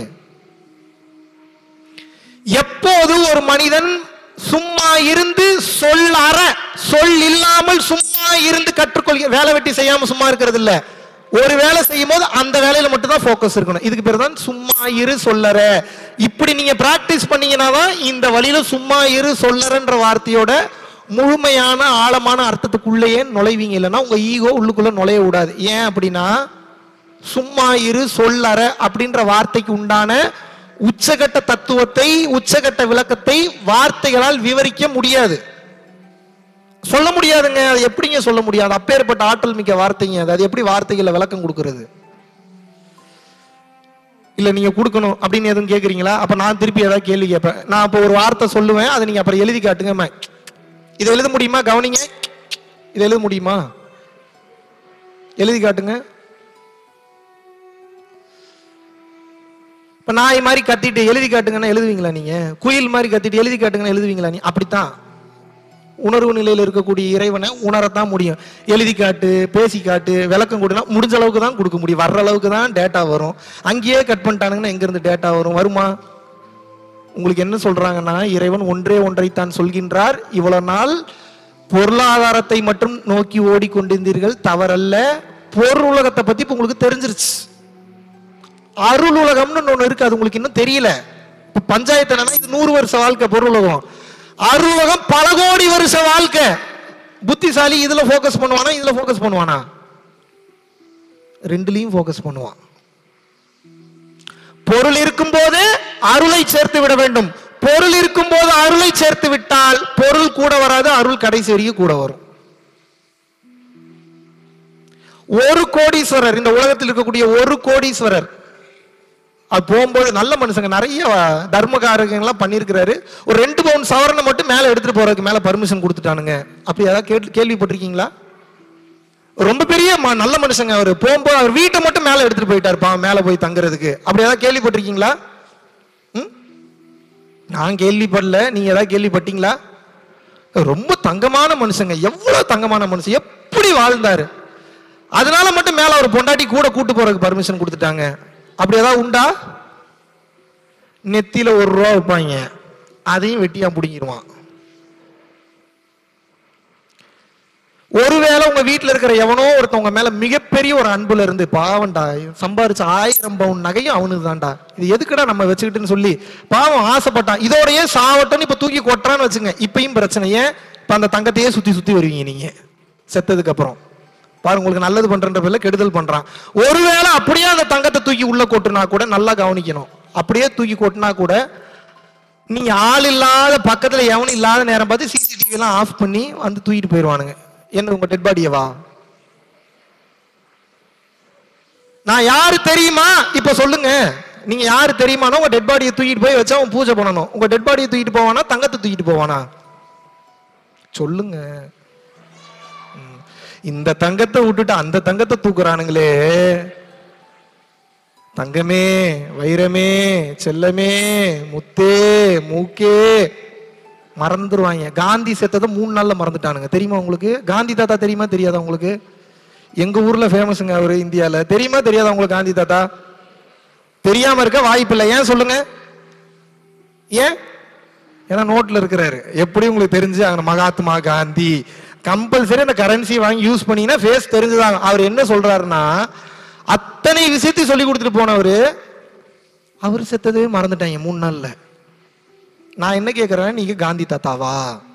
எப்போது ஒரு மனிதன் சும்மா இருந்து சொல் அற சொல் இல்லாமல் சும்மா இருந்து கற்றுக்கொள்க வேலை வெட்டி செய்யாம சும்மா இருக்கிறது இல்ல ஒரு வேலை செய்யும் போது அந்த வேலையில மட்டும் தான் ஃபோக்கஸ் இருக்கணும் இதுக்கு பேர் தான் சும்மா இரு சொல்லற இப்படி நீங்க பிராக்டிஸ் பண்ணீங்கன்னா தான் இந்த வழியில சும்மா இரு சொல்லறன்ற வார்த்தையோட முழுமையான ஆழமான அர்த்தத்துக்குள்ளேயே நுழைவீங்க இல்லைன்னா உங்க ஈகோ உள்ளுக்குள்ள நுழைய விடாது ஏன் அப்படின்னா சும்மா இரு சொல்லற அப்படின்ற வார்த்தைக்கு உண்டான உச்சகட்ட தத்துவத்தை உச்சகட்ட விளக்கத்தை வார்த்தைகளால் விவரிக்க முடியாது சொல்ல முடியாதுங்க அது எப்படிங்க சொல்ல முடியாது அப்பேற்பட்ட ஆற்றல் மிக்க வார்த்தைங்க அது அது எப்படி வார்த்தைகளை விளக்கம் கொடுக்கிறது இல்ல நீங்க கொடுக்கணும் அப்படின்னு எதுவும் கேக்குறீங்களா அப்ப நான் திருப்பி ஏதாவது கேள்வி கேட்பேன் நான் அப்போ ஒரு வார்த்தை சொல்லுவேன் அதை நீங்க அப்புறம் எழுதி காட்டுங்க அம்மா. இதை எழுத முடியுமா கவனிங்க இதை எழுத முடியுமா எழுதி காட்டுங்க இப்ப நாய் மாதிரி கத்திட்டு எழுதி காட்டுங்கன்னா எழுதுவீங்களா நீங்க குயில் மாதிரி கத்திட்டு எழுதி காட்டுங்கன்னா எழுதுவீங்களா நீ அப்படித்தான் உணர்வு நிலையில் இருக்கக்கூடிய இறைவனை உணரத்தான் முடியும் எழுதி காட்டு பேசி காட்டு விளக்கம் கொடுனா முடிஞ்ச அளவுக்கு தான் கொடுக்க முடியும் வர்ற அளவுக்கு தான் டேட்டா வரும் அங்கேயே கட் பண்ணிட்டானுங்கன்னா எங்க இருந்து டேட்டா வரும் வருமா உங்களுக்கு என்ன சொல்றாங்கன்னா இறைவன் ஒன்றே ஒன்றை தான் சொல்கின்றார் இவ்வளவு நாள் பொருளாதாரத்தை மட்டும் நோக்கி ஓடிக்கொண்டிருந்தீர்கள் தவறல்ல பொருள் உலகத்தை பத்தி இப்ப உங்களுக்கு தெரிஞ்சிருச்சு அருள் உலகம்னு ஒண்ணு இருக்கு அது உங்களுக்கு இன்னும் தெரியல இப்ப பஞ்சாயத்து என்னன்னா இது நூறு வருஷ வாழ்க்கை பொருள் உலகம் அருள் உலகம் பல கோடி வருஷ வாழ்க்கை புத்திசாலி இதுல ஃபோக்கஸ் பண்ணுவானா இதுல ஃபோக்கஸ் பண்ணுவானா ரெண்டுலயும் ஃபோக்கஸ் பண்ணுவான் பொருள் இருக்கும்போது அருளை சேர்த்து விட வேண்டும் பொருள் இருக்கும்போது அருளை சேர்த்து விட்டால் பொருள் கூட வராது அருள் கடைசி வரைக்கும் கூட வரும் ஒரு கோடீஸ்வரர் இந்த உலகத்தில் இருக்கக்கூடிய ஒரு கோடீஸ்வரர் அது போகும்போது நல்ல மனுஷங்க நிறைய தர்ம காரியங்கள்லாம் பண்ணியிருக்கிறாரு ஒரு ரெண்டு பவுன் சவரனை மட்டும் மேலே எடுத்துட்டு போறதுக்கு மேலே பர்மிஷன் கொடுத்துட்டானுங்க அப்படி ஏதாவது கேட்டு கேள்விப்பட்டிருக்கீங்களா ரொம்ப பெரிய ம- நல்ல மனுஷங்க அவரு போகும்போது அவர் வீட்டை மட்டும் மேல எடுத்துட்டு போயிட்டாரு பாவம் மேல போய் தங்குறதுக்கு அப்படி ஏதாவது கேள்விப்பட்டிருக்கீங்களா ம்? நான் கேள்விப்படல நீங்க ஏதாவது கேள்விப்பட்டீங்களா ரொம்ப தங்கமான மனுஷங்க எவ்வளவு தங்கமான மனுஷன் எப்படி வாழ்ந்தாரு அதனால மட்டும் மேல அவர் பொண்டாட்டி கூட கூட்டு போறதுக்கு பர்மிஷன் கொடுத்துட்டாங்க அப்படி ஏதாவது உண்டா நெத்தியில ஒரு ரூபா வைப்பாங்க அதையும் வெட்டியா பிடிங்கிடுவான் ஒருவேளை உங்க வீட்டுல இருக்கிற எவனோ ஒருத்தவங்க மேல மிகப்பெரிய ஒரு அன்புல இருந்து பாவம்டா சம்பாரிச்ச ஆயிரம் பவுன் நகையும் அவனுக்கு தான்டா இது எதுக்குடா நம்ம வச்சுக்கிட்டுன்னு சொல்லி பாவம் ஆசைப்பட்டான் இதோடயே சாவட்டன்னு இப்ப தூக்கி கொட்டுறான்னு வச்சுங்க இப்பயும் பிரச்சனை ஏன் இப்ப அந்த தங்கத்தையே சுத்தி சுத்தி வருவீங்க நீங்க செத்ததுக்கு அப்புறம் பாருங்க உங்களுக்கு நல்லது பண்றன்ற பேர்ல கெடுதல் பண்றான் ஒருவேளை அப்படியே அந்த தங்கத்தை தூக்கி உள்ள கொட்டுனா கூட நல்லா கவனிக்கணும் அப்படியே தூக்கி கொட்டினா கூட நீங்க ஆள் இல்லாத பக்கத்துல எவனும் இல்லாத நேரம் பார்த்து சிசிடிவி எல்லாம் ஆஃப் பண்ணி வந்து தூக்கிட்டு போயிடுவானுங்க என்ன உங்க டெட் பாடியவா நான் யாரு தெரியுமா இப்ப சொல்லுங்க நீங்க யாரு தெரியுமானா உங்க டெட் பாடியை தூக்கிட்டு போய் வச்சா அவன் பூஜை பண்ணணும் உங்க டெட் பாடியை தூக்கிட்டு போவானா தங்கத்தை தூக்கிட்டு போவானா சொல்லுங்க ம். இந்த தங்கத்தை விட்டுட்டு அந்த தங்கத்தை தூக்குறானுங்களே தங்கமே வைரமே செல்லமே முத்தே மூக்கே மறந்துருவாங்க காந்தி செத்ததை மூணு நாள்ல மறந்துட்டானுங்க தெரியுமா உங்களுக்கு காந்தி தாத்தா தெரியுமா தெரியாதா உங்களுக்கு எங்க ஊர்ல ஃபேமஸுங்க அவரு இந்தியால தெரியுமா தெரியாதா உங்களுக்கு காந்தி தாத்தா தெரியாம இருக்க வாய்ப்பு இல்லை ஏன் சொல்லுங்க ஏன் ஏன்னா நோட்ல இருக்கிறாரு எப்படி உங்களுக்கு தெரிஞ்சு அங்க மகாத்மா காந்தி கம்பல்சரி அந்த கரன்சி வாங்கி யூஸ் பண்ணீங்கன்னா ஃபேஸ் தெரிஞ்சுதாங்க அவர் என்ன சொல்றாருன்னா அத்தனை விஷயத்தையும் சொல்லி கொடுத்துட்டு போனவரு அவர் செத்ததே மறந்துட்டாங்க மூணு நாள்ல நான் என்ன கேட்கிறேன் நீங்க காந்தி தாத்தாவா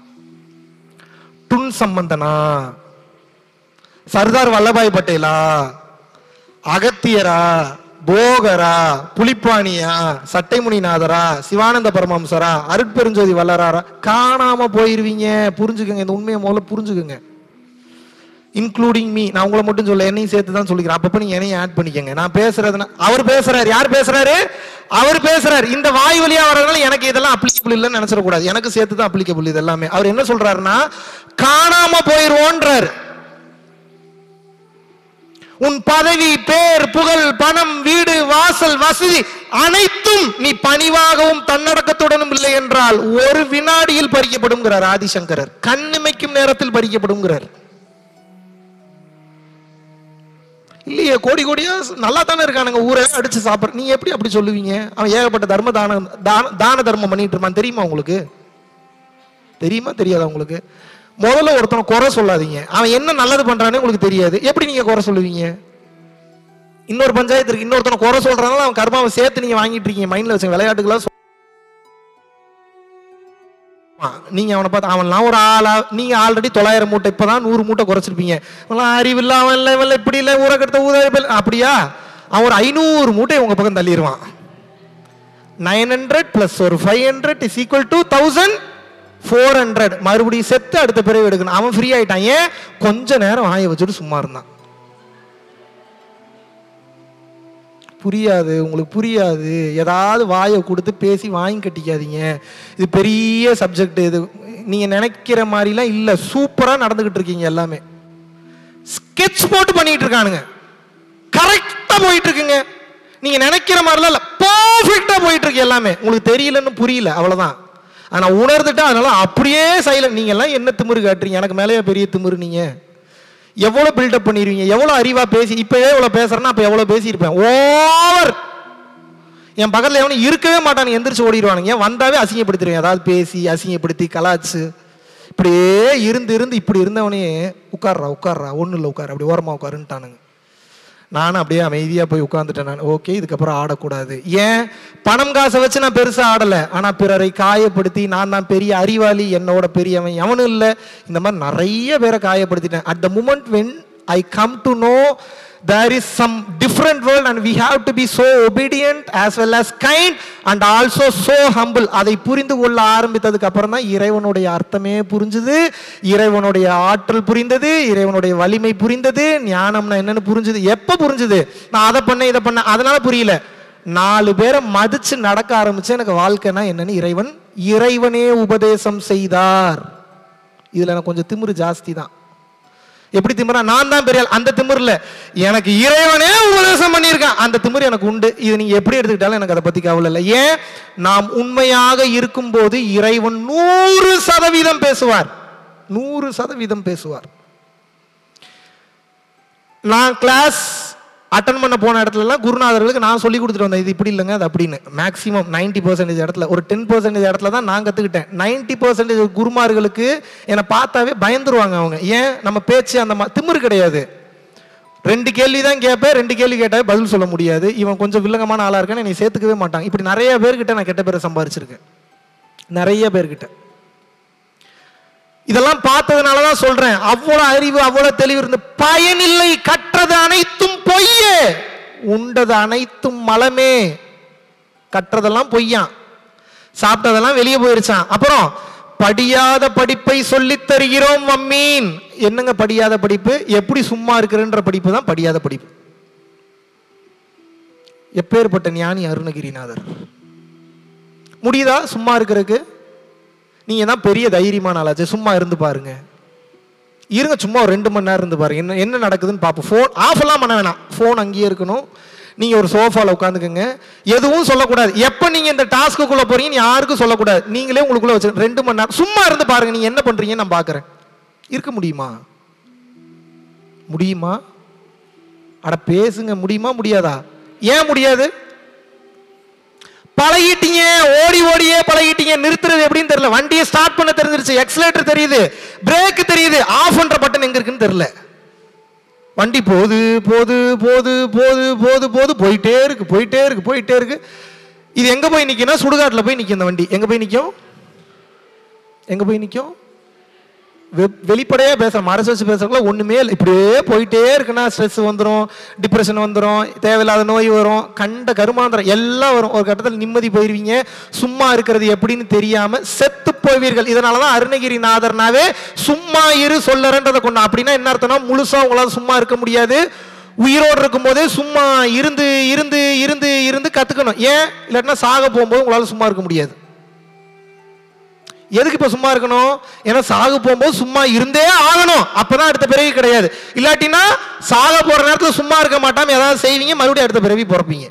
டுன் சம்பந்தனா சர்தார் வல்லபாய் பட்டேலா அகத்தியரா போகரா புலிப்பாணியா சட்டைமுனிநாதரா சிவானந்த பரமஹம்சரா அருட்பெருஞ்சோதி வல்லராரா காணாம போயிருவீங்க புரிஞ்சுக்கங்க இந்த உண்மையை முதல்ல புரிஞ்சுக்கங்க இன்க்ளூடிங் மீ நான் உங்களை மட்டும் சொல்ல என்னையும் சேர்த்து தான் சொல்லிக்கிறேன் அப்பப்ப நீங்க என்னையும் ஆட் பண்ணிக்கங்க நான் பேசுறதுனா அவர் பேசுறாரு யார் பேசுறாரு அவர் பேசுறாரு இந்த வாய் வழியா வர்றதுனால எனக்கு இதெல்லாம் அப்ளிகபிள் இல்லைன்னு நினைச்சிடக்கூடாது எனக்கு சேர்த்து தான் அப்ளிகபிள் இது எல்லாமே அவர் என்ன சொல்றாருன்னா காணாம போயிருவோன்றாரு உன் பதவி பேர் புகழ் பணம் வீடு வாசல் வசதி அனைத்தும் நீ பணிவாகவும் தன்னடக்கத்துடனும் இல்லை என்றால் ஒரு வினாடியில் பறிக்கப்படுங்கிறார் ஆதிசங்கரர் கண்ணிமைக்கும் நேரத்தில் பறிக்கப்படுங்கிறார் இல்லையே கோடி கோடியா நல்லா தானே இருக்கானுங்க ஊரே அடிச்சு சாப்பிட்ற நீங்க எப்படி அப்படி சொல்லுவீங்க அவன் ஏகப்பட்ட தர்ம தான தான தான தர்மம் பண்ணிட்டு இருப்பான் தெரியுமா உங்களுக்கு தெரியுமா தெரியாதா உங்களுக்கு முதல்ல ஒருத்தனை குறை சொல்லாதீங்க அவன் என்ன நல்லது பண்றானே உங்களுக்கு தெரியாது எப்படி நீங்க குறை சொல்லுவீங்க இன்னொரு பஞ்சாயத்து இருக்கு இன்னொருத்தனை குறை சொல்றதுனால அவன் கர்மாவை சேர்த்து நீங்க வாங்கிட்டு இருக்கீங்க மைண்ட்ல வச்சு விளையாட்டுக்கெல்லாம் சொல்~ ஆ, நீங்க அவனை பார்த்து அவன்லாம் ஒரு ஆளா நீங்க ஆல்ரெடி தொள்ளாயிரம் மூட்டை இப்பதான் நூறு மூட்டை குறைச்சிருப்பீங்க அவன்லாம் அறிவில்ல அவன் இல்லை இவன் இல்லை, இப்படி இல்லை ஊரை கெடுத்த ஊதாரி அப்படியா அவன் ஒரு ஐநூறு மூட்டை உங்க பக்கம் தள்ளிடுவான் நைன் ஹண்ட்ரட் பிளஸ் ஒரு five hundred is equal to thousand four hundred மறுபடியும் செத்து அடுத்த பிறகு எடுக்கணும் அவன் ஃப்ரீ ஆயிட்டான் ஏன் கொஞ்ச நேரம் வாயை வச்சுட்டு சும்மா இருந்தான் புரியாது உங்களுக்கு புரியாது ஏதாவது வாயை கொடுத்து பேசி வாங்கி கட்டிக்காதீங்க இது பெரிய சப்ஜெக்ட் இது நீங்க நினைக்கிற மாதிரிலாம் இல்லை சூப்பரா நடந்துகிட்டு இருக்கீங்க எல்லாமே ஸ்கெட்ச் போட்டு பண்ணிட்டு இருக்கானுங்க கரெக்டா போயிட்டு இருக்குங்க நீங்க நினைக்கிற மாதிரிலாம் இல்ல பர்ஃபெக்டா போயிட்டு இருக்கு எல்லாமே உங்களுக்கு தெரியலன்னு புரியல அவ்வளவுதான் ஆனா உணர்ந்துட்டா அதனால அப்படியே சைலண்ட் நீங்க எல்லாம் என்ன திமிரு காட்டுறீங்க எனக்கு மேலேயே பெரிய திமிரு நீங்க எவ்வளவு பில்டப் பண்ணிடுவீங்க எவ்வளவு அறிவா பேசி இப்பவே இவ்வளவு பேசுறேன்னா அப்ப எவ்வளவு பேசியிருப்பேன் ஓவர் என் பக்கத்துல எவனும் இருக்கவே மாட்டானுங்க எந்திரிச்சு ஓடிடுவானுங்க வந்தாவே அசிங்கப்படுத்திடுவேன் ஏதாவது பேசி அசிங்கப்படுத்தி கலாச்சு இப்படியே இருந்து இருந்து இப்படி இருந்தவனே உட்கார்றா உட்கார்றா ஒன்றும் இல்லை உட்கார் அப்படி ஓரமா உட்காருன்ட்டானுங்க நானும் அப்படியே அமைதியாக போய் உட்காந்துட்டேன் நான் ஓகே இதுக்கப்புறம் ஆடக்கூடாது ஏன் பணம் காசை வச்சு நான் பெருசாக ஆடலை ஆனால் பிறரை காயப்படுத்தி நான் தான் பெரிய அறிவாளி என்னோட பெரியவன் எவனும் இல்லை இந்த மாதிரி நிறைய பேரை காயப்படுத்திட்டேன் at the moment when I come to know there is some different world and we have to be so obedient as well as kind and also so humble அதை புரிந்து கொள்ள ஆரம்பித்ததுக்கு அப்புறம் தான் இறைவனுடைய அர்த்தமே புரிஞ்சுது இறைவனுடைய ஆற்றல் புரிந்தது இறைவனுடைய வலிமை புரிந்தது ஞானம்னா என்னன்னு புரிஞ்சுது எப்ப புரிஞ்சுது நான் அதை பண்ணேன் இதை பண்ணேன் அதனால புரியல நாலு பேரை மதிச்சு நடக்க ஆரம்பிச்சு எனக்கு வாழ்க்கைனா என்னன்னு இறைவன் இறைவனே உபதேசம் செய்தார் இதுல எனக்கு கொஞ்சம் திமிரு ஜாஸ்தி தான் எப்படி திமிரா நான் தான் பெரிய ஆள். அந்த திமிர்ல எனக்கு இறைவனே உபதேசம் பண்ணியிருக்கான் அந்த திமிர் எனக்கு உண்டு இது நீங்க எப்படி எடுத்துக்கிட்டாலும் எனக்கு அதை பத்தி கவலை இல்லை ஏன் நாம் உண்மையாக இருக்கும்போது இறைவன் நூறு சதவீதம் பேசுவார் நூறு சதவீதம் பேசுவார் நான் கிளாஸ் அட்டன் பண்ண போன இடத்துலலாம் குருநாதர்களுக்கு நான் சொல்லி கொடுத்துட்டு வந்தேன் இது இப்படி இல்லைங்க அது அப்படின்னு மேக்ஸிமம் நைன்டி பர்சன்டேஜ் இடத்துல ஒரு டென் பர்சன்டேஜ் இடத்துல தான் நான் கற்றுக்கிட்டேன் நைன்டி பர்சன்டேஜ் குருமார்களுக்கு என்னை பார்த்தாவே பயந்துருவாங்க அவங்க ஏன் நம்ம பேச்சு அந்த மா திமிரு கிடையாது ரெண்டு கேள்வி தான் கேட்பேன் ரெண்டு கேள்வி கேட்டாவே பதில் சொல்ல முடியாது இவன் கொஞ்சம் வில்லங்கமான ஆளாக இருக்கான்னு என்னை சேர்த்துக்கவே மாட்டாங்க இப்படி நிறைய பேர்கிட்ட நான் கெட்ட பேரை சம்பாரிச்சிருக்கேன் நிறைய பேர்கிட்ட இதெல்லாம் பார்த்ததுனால தான் சொல்றேன் அவ்வளவு அறிவு அவ்வளவு தெளிவு இருந்து பயனில்லை கற்றது அனைத்தும் பொய்யே உண்டது அனைத்தும் மலமே கற்றதெல்லாம் பொய்யான் சாப்பிட்டதெல்லாம் வெளியே போயிருச்சான் அப்புறம் படியாத படிப்பை சொல்லித் தருகிறோம் மம்மீன் என்னங்க படியாத படிப்பு எப்படி சும்மா இருக்கிறன்ற படிப்பு தான் படியாத படிப்பு எப்பேற்பட்ட ஞானி அருணகிரிநாதர் முடியுதா சும்மா இருக்கிறதுக்கு நீங்க தான் பெரிய தைரியமான ஆளாச்சு சும்மா இருந்து பாருங்க இருங்க சும்மா ஒரு ரெண்டு மணி நேரம் இருந்து பாருங்க என்ன என்ன நடக்குதுன்னு பார்ப்போம் ஃபோன் ஆஃப் எல்லாம் பண்ண வேணாம் ஃபோன் அங்கேயே இருக்கணும் நீங்க ஒரு சோஃபால உட்காந்துக்கங்க எதுவும் சொல்லக்கூடாது எப்போ நீங்க இந்த டாஸ்க்குள்ள போறீங்கன்னு யாருக்கும் சொல்லக்கூடாது நீங்களே உங்களுக்குள்ள வச்சு ரெண்டு மணி நேரம் சும்மா இருந்து பாருங்க நீங்க என்ன பண்றீங்கன்னு நான் பார்க்கறேன் இருக்க முடியுமா முடியுமா அட பேசுங்க முடியுமா முடியாதா ஏன் முடியாது பழகிட்டீங்க ஓடி ஓடியே பழகிட்டீங்க நிறுத்துறது எப்படின்னு தெரியல வண்டியை ஸ்டார்ட் பண்ண தெரிஞ்சிருச்சு எக்ஸலேட்டர் தெரியுது பிரேக் தெரியுது ஆஃப் பண்ற பட்டன் எங்க இருக்குன்னு தெரியல வண்டி போகுது போகுது போகுது போகுது போகுது போகுது போயிட்டே இருக்கு போயிட்டே இருக்கு போயிட்டே இருக்கு இது எங்க போய் நிக்கும்னா சுடுகாட்டுல போய் நிக்கும் இந்த வண்டி எங்க போய் நிக்கும் எங்க போய் நிக்கும் வெ- வெளிப்படையா பேசுறோம் மறைச்சு வச்சு பேசுறதுல ஒண்ணுமே இல்லை இப்படியே போயிட்டே இருக்குன்னா ஸ்ட்ரெஸ் வந்துடும் டிப்ரெஷன் வந்துடும் தேவையில்லாத நோய் வரும் கண்ட கருமாந்திரம் எல்லாம் வரும் ஒரு கட்டத்தில் நிம்மதி போயிருவீங்க சும்மா இருக்கிறது எப்படின்னு தெரியாம செத்து போவீர்கள் இதனாலதான் அருணகிரிநாதர்னாவே சும்மா இரு சொல்லறன்றதை கொண்டு அப்படின்னா என்ன அர்த்தம்னா முழுசா உங்களால சும்மா இருக்க முடியாது உயிரோடு இருக்கும்போதே சும்மா இருந்து இருந்து இருந்து இருந்து கத்துக்கணும் ஏன் இல்லாட்டினா சாக போகும்போது உங்களால சும்மா இருக்க முடியாது எதுக்கு இப்ப சும்மா இருக்கணும் ஏன்னா சாக போகும்போது சும்மா இருந்தே ஆகணும் அப்பதான் அடுத்த பிறவி கிடையாது இல்லாட்டினா சாக போற நேரத்துல சும்மா இருக்க மாட்டாம ஏதாவது செய்வீங்க மறுபடியும் அடுத்த பிறவி பிறப்பீங்க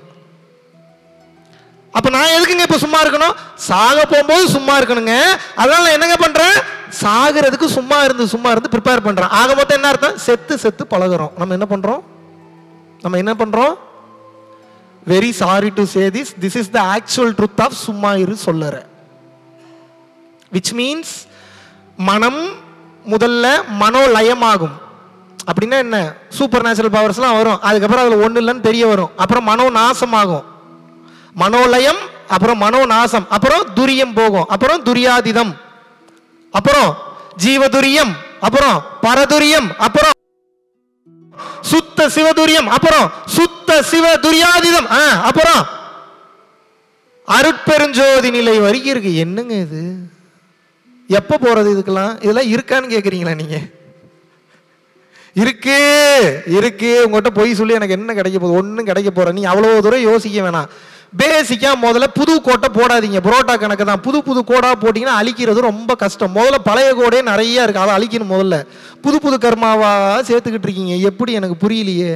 அப்ப நான் எதுக்குங்க இப்ப சும்மா இருக்கணும் சாக போகும்போது சும்மா இருக்கணுங்க அதனால நான் என்னங்க பண்றேன் சாகிறதுக்கு சும்மா இருந்து சும்மா இருந்து ப்ரிப்பேர் பண்றேன் ஆக மொத்தம் என்ன அர்த்தம் செத்து செத்து பழகுறோம் நம்ம என்ன பண்றோம் நம்ம என்ன பண்றோம் very sorry to say this this is the actual truth of சும்மா இரு சொல்லற விச் மீன்ஸ் மனம் முதல்ல மனோலயமாகும் அப்படின்னா என்ன சூப்பர் நேச்சுரல் பவர்ஸ்லாம் வரும் அதுக்கப்புறம் அதில் ஒன்றும் இல்லைன்னு தெரிய வரும் அப்புறம் மனோ நாசமாகும் மனோலயம் அப்புறம் மனோ நாசம் அப்புறம் துரியம் போகும் அப்புறம் துரியாதிதம் அப்புறம் ஜீவதுரியம் அப்புறம் பரதுரியம் அப்புறம் சுத்த சிவதுரியம் அப்புறம் சுத்த சிவ துரியாதிதம் ஆ, அப்புறம் அருட்பெருஞ்சோதி நிலை வரைக்கும் இருக்கு என்னங்க இது எப்ப போறது இதுக்கெல்லாம் இதெல்லாம் இருக்கான்னு கேக்குறீங்களா நீங்க இருக்கு இருக்கு உங்ககிட்ட பொய் சொல்லி எனக்கு என்ன கிடைக்க போகுது ஒன்றும் கிடைக்க போற நீ அவ்வளோ தூரம் யோசிக்க வேணாம் பேசிக்கா முதல்ல புது கோட்டை போடாதீங்க புரோட்டா கணக்கு தான் புது புது கோடா போட்டீங்கன்னா அழிக்கிறது ரொம்ப கஷ்டம் முதல்ல பழைய கோடே நிறைய இருக்கு அதை அழிக்கணும் முதல்ல புது புது கர்மாவா சேர்த்துக்கிட்டு இருக்கீங்க எப்படி எனக்கு புரியலையே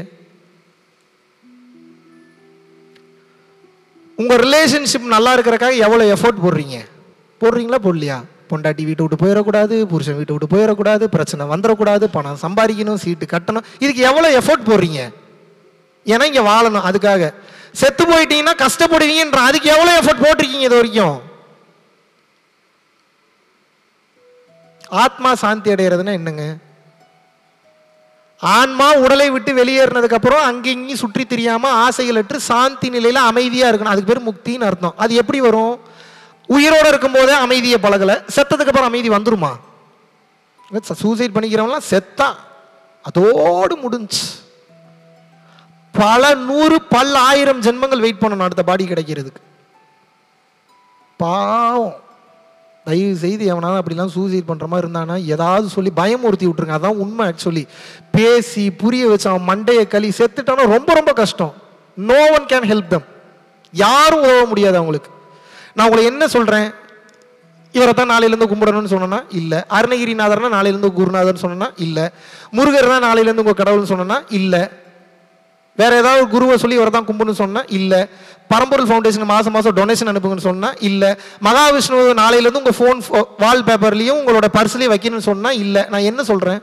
உங்க ரிலேஷன்ஷிப் நல்லா இருக்கிறக்காக எவ்வளவு எஃபோர்ட் போடுறீங்க போடுறீங்களா போடலையா பொண்டாட்டி வீட்டை விட்டு போயிடக்கூடாது புருஷன் வீட்டை விட்டு போயிடக்கூடாது பிரச்சனை வந்துடக்கூடாது பணம் சம்பாதிக்கணும் சீட்டு கட்டணும் இதுக்கு எவ்வளவு எஃபோர்ட் போடுறீங்க ஏன்னா இங்க வாழணும் அதுக்காக செத்து போயிட்டீங்கன்னா கஷ்டப்படுவீங்கன்ற அதுக்கு எவ்வளவு எஃபோர்ட் போட்டிருக்கீங்க இது வரைக்கும் ஆத்மா சாந்தி அடைகிறதுனா என்னங்க ஆன்மா உடலை விட்டு வெளியேறினதுக்கு அப்புறம் அங்கே இங்கேயும் சுற்றி தெரியாம ஆசைகளற்று சாந்தி நிலையில அமைதியா இருக்கணும் அதுக்கு பேர் முக்தின்னு அர்த்தம் அது எப்படி வரும் உயிரோட இருக்கும்போதே அமைதியை பழகல செத்ததுக்கு அப்புறம் அமைதி வந்துருமா சூசைட் பண்ணிக்கிறவங்களாம் செத்தா அதோடு முடிஞ்சு பல நூறு பல ஆயிரம் ஜென்மங்கள் வெயிட் பண்ணணும் அடுத்த பாடி கிடைக்கிறதுக்கு பாவம் தயவு செய்து எவனாலும் அப்படிலாம் சூசைட் பண்ற மாதிரி இருந்தானா ஏதாவது சொல்லி பயமுறுத்தி விட்டுருங்க அதான் உண்மை ஆக்சுவலி பேசி புரிய வச்சு அவன் மண்டையை களி செத்துட்டானா ரொம்ப ரொம்ப கஷ்டம் no one can help them யாரும் உதவ முடியாது அவங்களுக்கு நான் உங்களை என்ன சொல்றேன் இவரை தான் நாளையிலேருந்து கும்பிடணும்னு சொன்னா இல்லை அருணகிரிநாதர்னா நாளையிலேருந்து குருநாதர்னு சொன்னா இல்லை முருகர் தான் நாளையிலேருந்து உங்கள் கடவுள்னு சொன்னா இல்லை வேற ஏதாவது ஒரு குருவை சொல்லி இவரை தான் கும்பிடணும்னு சொன்னா இல்லை பரம்பொருள் ஃபவுண்டேஷன் மாதம் மாதம் டொனேஷன் அனுப்புங்கன்னு சொன்னா இல்லை மகாவிஷ்ணு நாளையிலேருந்து உங்கள் ஃபோன் வால் பேப்பர்லையும் உங்களோட பர்ஸ்லையும் வைக்கணும்னு சொன்னா இல்லை நான் என்ன சொல்கிறேன்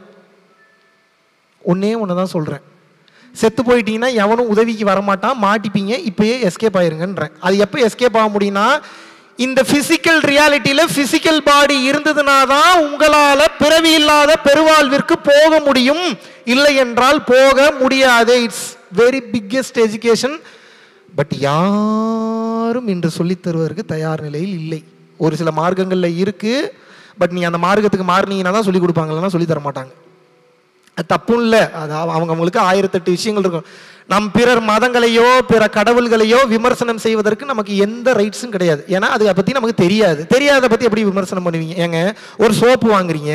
ஒன்னே ஒன்று தான் சொல்கிறேன் செத்து போயிட்டீங்கன்னா எவனும் உதவிக்கு வரமாட்டான் மாட்டிப்பீங்க இப்பயே எஸ்கேப் ஆயிருங்கன்றேன் அது எப்போ எஸ்கேப் ஆக முடியும்னா இந்த பிசிக்கல் ரியாலிட்டியில பிசிக்கல் பாடி இருந்ததுனா தான் உங்களால பிறவி இல்லாத பெருவாழ்விற்கு போக முடியும் இல்லை என்றால் போக முடியாது it's very biggest education but யாரும் இன்று சொல்லித் தருவதற்கு தயார் நிலையில் இல்லை ஒரு சில மார்க்கங்கள்ல இருக்கு பட் நீ அந்த மார்க்கத்துக்கு மாறினீங்கன்னா தான் சொல்லி கொடுப்பாங்க இல்லைன்னா சொல்லி தர மாட்டாங்க அது தப்பும் இல்லை அது அவ- அவங்க அவங்களுக்கு ஆயிரத்தெட்டு விஷயங்கள் இருக்கும் நம் பிறர் மதங்களையோ பிற கடவுள்களையோ விமர்சனம் செய்வதற்கு நமக்கு எந்த ரைட்ஸும் கிடையாது ஏன்னா அதை பற்றி நமக்கு தெரியாது தெரியாத பற்றி எப்படி விமர்சனம் பண்ணுவீங்க ஏங்க ஒரு சோப்பு வாங்குறீங்க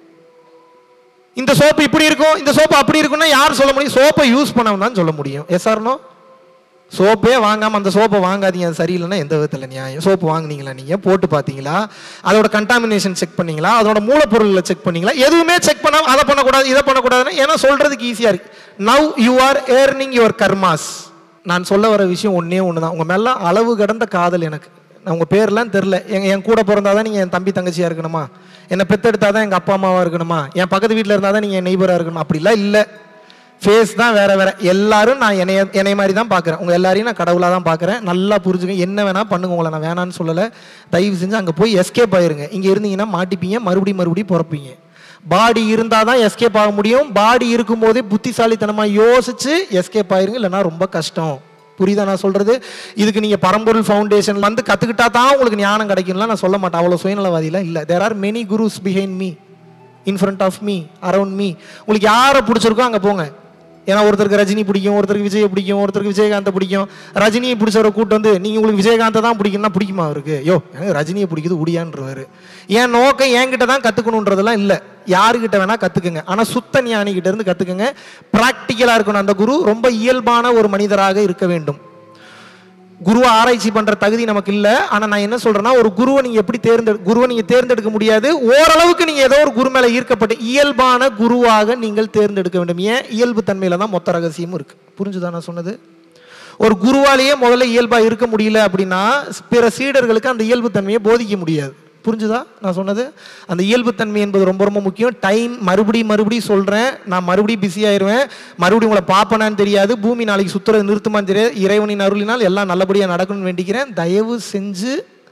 இந்த சோப்பு இப்படி இருக்கும் இந்த சோப்பு அப்படி இருக்கும்னா யார் சொல்ல முடியும் சோப்பை யூஸ் பண்ணவன் தான் சொல்ல முடியும் எஸ் ஆர்னோ சோப்பே வாங்காம அந்த சோப்பை வாங்காதீங்க அது சரியில்லைன்னா எந்த விதத்தில் நியாயம் சோப்பு வாங்குனீங்களா நீங்க போட்டு பார்த்தீங்களா அதோட கண்டாமினேஷன் செக் பண்ணீங்களா அதோட மூலப்பொருள்களை செக் பண்ணீங்களா எதுவுமே செக் பண்ணாம அதை பண்ணக்கூடாது இதை பண்ணக்கூடாதுன்னு ஏன்னா சொல்றதுக்கு ஈஸியா இருக்கு now you are earning your karmas நான் சொல்ல வர விஷயம் ஒண்ணே ஒன்று தான் உங்க மேல அளவு கடந்த காதல் எனக்கு நான் உங்க பேர்லாம் தெரில எங்க என் கூட பிறந்தாதான் நீங்க என் தம்பி தங்கச்சியா இருக்கணுமா என்னை பெத்தெடுத்தா தான் எங்க அப்பா அம்மாவா இருக்கணுமா என் பக்கத்து வீட்டில் இருந்தால் தான் நீங்க என் நெய்பரா இருக்கணும் அப்படிலாம் இல்லை ஃபேஸ் தான் வேற வேற எல்லாரும் நான் என்னைய என்னைய மாதிரி தான் பார்க்குறேன் உங்க எல்லாரையும் நான் கடவுளாக தான் பார்க்குறேன் நல்லா புரிஞ்சுங்க என்ன வேணா பண்ணுங்க உங்களை நான் வேணான்னு சொல்லலை தயவு செஞ்சு அங்கே போய் எஸ்கேப் ஆயிருங்க இங்கே இருந்தீங்கன்னா மாட்டிப்பீங்க மறுபடியும் மறுபடியும் பிறப்பீங்க பாடி இருந்தால் தான் எஸ்கேப் ஆக முடியும் பாடி இருக்கும்போதே புத்திசாலித்தனமாக யோசிச்சு எஸ்கேப் ஆயிருங்க இல்லைன்னா ரொம்ப கஷ்டம் புரியுதா நான் சொல்றது இதுக்கு நீங்க பரம்பொருள் ஃபவுண்டேஷன் வந்து கத்துக்கிட்டா தான் உங்களுக்கு ஞானம் கிடைக்கும்லாம் நான் சொல்ல மாட்டேன் அவ்வளோ சுயநலவாதிலாம் இல்லை there are many gurus behind me in front of me around me உங்களுக்கு யாரை பிடிச்சிருக்கோ அங்கே போங்க ஏன்னா ஒருத்தருக்கு ரஜினி பிடிக்கும் ஒருத்தருக்கு விஜய் பிடிக்கும் ஒருத்தருக்கு விஜயகாந்தை பிடிக்கும் ரஜினியை பிடிச்சவரை கூட்டு வந்து நீங்கள் உங்களுக்கு விஜயகாந்தை தான் பிடிக்கும்னா பிடிக்குமா அவருக்கு யோ எனக்கு ரஜினியை பிடிக்குது உடியான்றவர் என் நோக்கம் என்கிட்ட தான் கற்றுக்கணுன்றதெல்லாம் இல்லை யாருக்கிட்ட வேணால் கற்றுக்குங்க ஆனால் சுத்த ஞானிகிட்ட இருந்து கற்றுக்குங்க ப்ராக்டிக்கலாக இருக்கணும் அந்த குரு ரொம்ப இயல்பான ஒரு மனிதராக இருக்க வேண்டும் குருவை ஆராய்ச்சி பண்ற தகுதி நமக்கு இல்ல ஆனா நான் என்ன சொல்றேன்னா ஒரு குருவை நீங்க எப்படி தேர்ந்தெடு குருவை நீங்க தேர்ந்தெடுக்க முடியாது ஓரளவுக்கு நீங்க ஏதோ ஒரு குரு மேல ஈர்க்கப்பட்டு இயல்பான குருவாக நீங்கள் தேர்ந்தெடுக்க வேண்டும் ஏன் இயல்பு தன்மையில தான் மொத்த ரகசியமும் இருக்கு புரிஞ்சுதா நான் சொன்னது ஒரு குருவாலேயே முதல்ல இயல்பா இருக்க முடியல அப்படின்னா பிற சீடர்களுக்கு அந்த இயல்பு தன்மையை போதிக்க முடியாது புரிஞ்சுதா நான் சொன்னது அந்த இயல்புத்தன்மை என்பது ரொம்ப ரொம்ப முக்கியம் டைம் மறுபடியும் மறுபடியும் சொல்கிறேன் நான் மறுபடியும் பிஸி ஆயிடுவேன் மறுபடியும் உங்களை பார்ப்பனான்னு தெரியாது பூமி நாளைக்கு சுத்துறது நிறுத்துமான்னு தெரியாது இறைவனின் அருளினால் எல்லாம் நல்லபடியாக நடக்கணும்னு வேண்டிக்கிறேன் தயவு செஞ்சு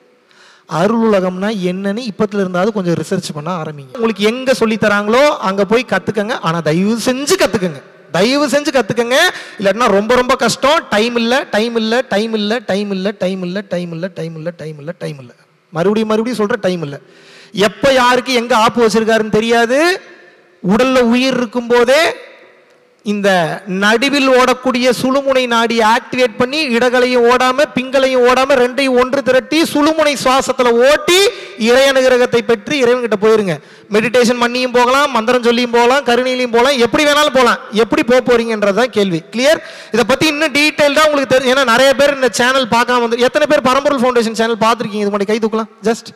அருள் உலகம்னா என்னன்னு இப்பத்துல இருந்தாவது கொஞ்சம் ரிசர்ச் பண்ண ஆரம்பிங்க உங்களுக்கு எங்க சொல்லி தராங்களோ அங்க போய் கத்துக்கங்க ஆனா தயவு செஞ்சு கத்துக்கங்க தயவு செஞ்சு கத்துக்கங்க இல்லாட்டினா ரொம்ப ரொம்ப கஷ்டம் டைம் இல்ல டைம் இல்ல டைம் இல்ல டைம் இல்ல டைம் இல்ல டைம் இல்ல டைம் இல்ல டைம் இல்ல டைம் இல்ல மறுபடியும் மறுபடியும் சொல்ற டைம் இல்ல எப்ப யாருக்கு எங்க ஆப்பு வச்சிருக்காருன்னு தெரியாது உடல்ல உயிர் இருக்கும் போதே இந்த நடுவில் ஓடக்கூடிய சுழுமுனை நாடி ஆக்டிவேட் பண்ணி இடகளையும் ஓடாம பிங்களையும் ஓடாம ரெண்டையும் ஒன்று திரட்டி சுழுமுனை சுவாசத்துல ஓட்டி இறை அனுகிரகத்தை பெற்று இறைவன்கிட்ட போயிருங்க மெடிடேஷன் பண்ணியும் போகலாம் மந்திரம் சொல்லியும் போகலாம் கருணையிலையும் போகலாம் எப்படி வேணாலும் போகலாம் எப்படி போக போறீங்கன்றதுதான் கேள்வி கிளியர் இதை பத்தி இன்னும் டீட்டெயில்டா உங்களுக்கு தெரியும் ஏன்னா நிறைய பேர் இந்த சேனல் பார்க்காம வந்து எத்தனை பேர் பரம்பொருள் ஃபவுண்டேஷன் சேனல் பார்த்துருக்கீங்க இது மட்டும் கை தூக்கலாம் ஜஸ்ட்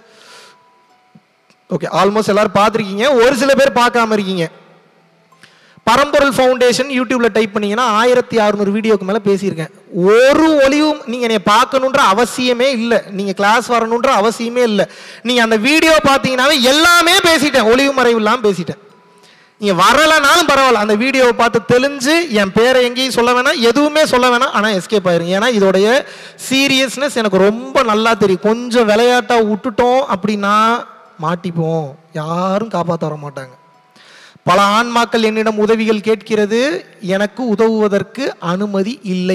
ஓகே ஆல்மோஸ்ட் எல்லாரும் பார்த்துருக்கீங்க ஒரு சில பேர் பார்க்காம இருக்கீங்க பரம்பொருள் ஃபவுண்டேஷன் யூடியூப்ல டைப் பண்ணீங்கன்னா ஆயிரத்தி அறுநூறு வீடியோக்கு மேல பேசியிருக்கேன் ஒரு ஒளிவும் நீங்க என்னை பார்க்கணுன்ற அவசியமே இல்லை நீங்க கிளாஸ் வரணுன்ற அவசியமே இல்லை நீங்க அந்த வீடியோ பார்த்தீங்கன்னாவே எல்லாமே பேசிட்டேன் ஒளிவு மறைவு இல்லாம பேசிட்டேன் நீங்க வரலனாலும் பரவாயில்ல அந்த வீடியோவை பார்த்து தெளிஞ்சு என் பேரை எங்கேயும் சொல்ல வேணாம் எதுவுமே சொல்ல வேணாம் ஆனால் எஸ்கேப் ஆயிருங்க ஏன்னா இதோடைய சீரியஸ்னஸ் எனக்கு ரொம்ப நல்லா தெரியும் கொஞ்சம் விளையாட்டா விட்டுட்டோம் அப்படின்னா மாட்டிப்போம் யாரும் காப்பாற்ற வர மாட்டாங்க பல ஆன்மாக்கள் என்னிடம் உதவிகள் கேட்கிறது எனக்கு உதவுவதற்கு அனுமதி இல்லை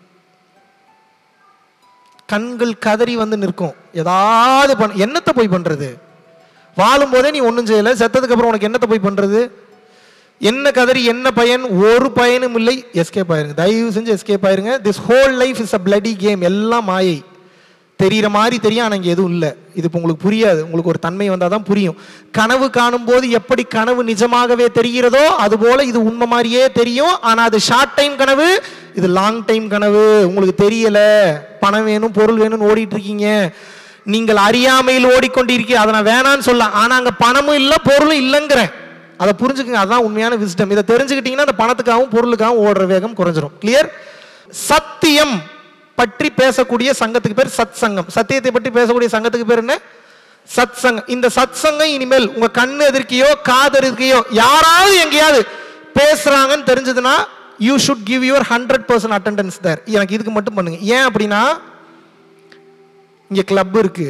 கண்கள் கதறி வந்து நிற்கும் ஏதாவது பண்ண என்னத்தை போய் பண்றது வாழும் போதே நீ ஒன்றும் செய்யல செத்ததுக்கு அப்புறம் உனக்கு என்னத்தை போய் பண்றது என்ன கதறி என்ன பயன் ஒரு பயனும் இல்லை எஸ்கேப் ஆயிருங்க தயவு செஞ்சு எஸ்கேப் ஆயிருங்க this whole life is a bloody game எல்லாம் மாயை தெரிகிற மாதிரி தெரியும் ஆனால் இங்கே எதுவும் இல்லை இது இப்போ உங்களுக்கு புரியாது உங்களுக்கு ஒரு தன்மை வந்தால் தான் புரியும் கனவு காணும்போது எப்படி கனவு நிஜமாகவே தெரிகிறதோ அதுபோல இது உண்மை மாதிரியே தெரியும் ஆனால் அது ஷார்ட் டைம் கனவு இது லாங் டைம் கனவு உங்களுக்கு தெரியல பணம் வேணும் பொருள் வேணும்னு ஓடிட்டு இருக்கீங்க நீங்கள் அறியாமையில் ஓடிக்கொண்டிருக்க அதை நான் வேணான்னு சொல்ல ஆனா அங்க பணமும் இல்லை பொருளும் இல்லைங்கிறேன் அதை புரிஞ்சுக்குங்க அதான் உண்மையான விசிட்டம் இதை தெரிஞ்சுக்கிட்டீங்கன்னா அந்த பணத்துக்காகவும் பொருளுக்காகவும் ஓடுற வேகம் குறைஞ்சிரும் கிளியர் சத்தியம் பற்றி பேசக்கூடிய சங்கத்துக்கு பேர் சத் சங்கம் சத்தியத்தை பற்றி பேசக்கூடிய சங்கத்துக்கு பேர் என்ன சத் சங்கம் இந்த சத் சங்கம் இனிமேல் உங்க கண்ணு எதிர்க்கையோ காது எதிர்க்கையோ யாராவது எங்கேயாவது பேசுறாங்கன்னு தெரிஞ்சதுன்னா you should give your hundred percent attendance there எனக்கு இதுக்கு மட்டும் பண்ணுங்க ஏன் அப்படின்னா இங்க கிளப் இருக்கு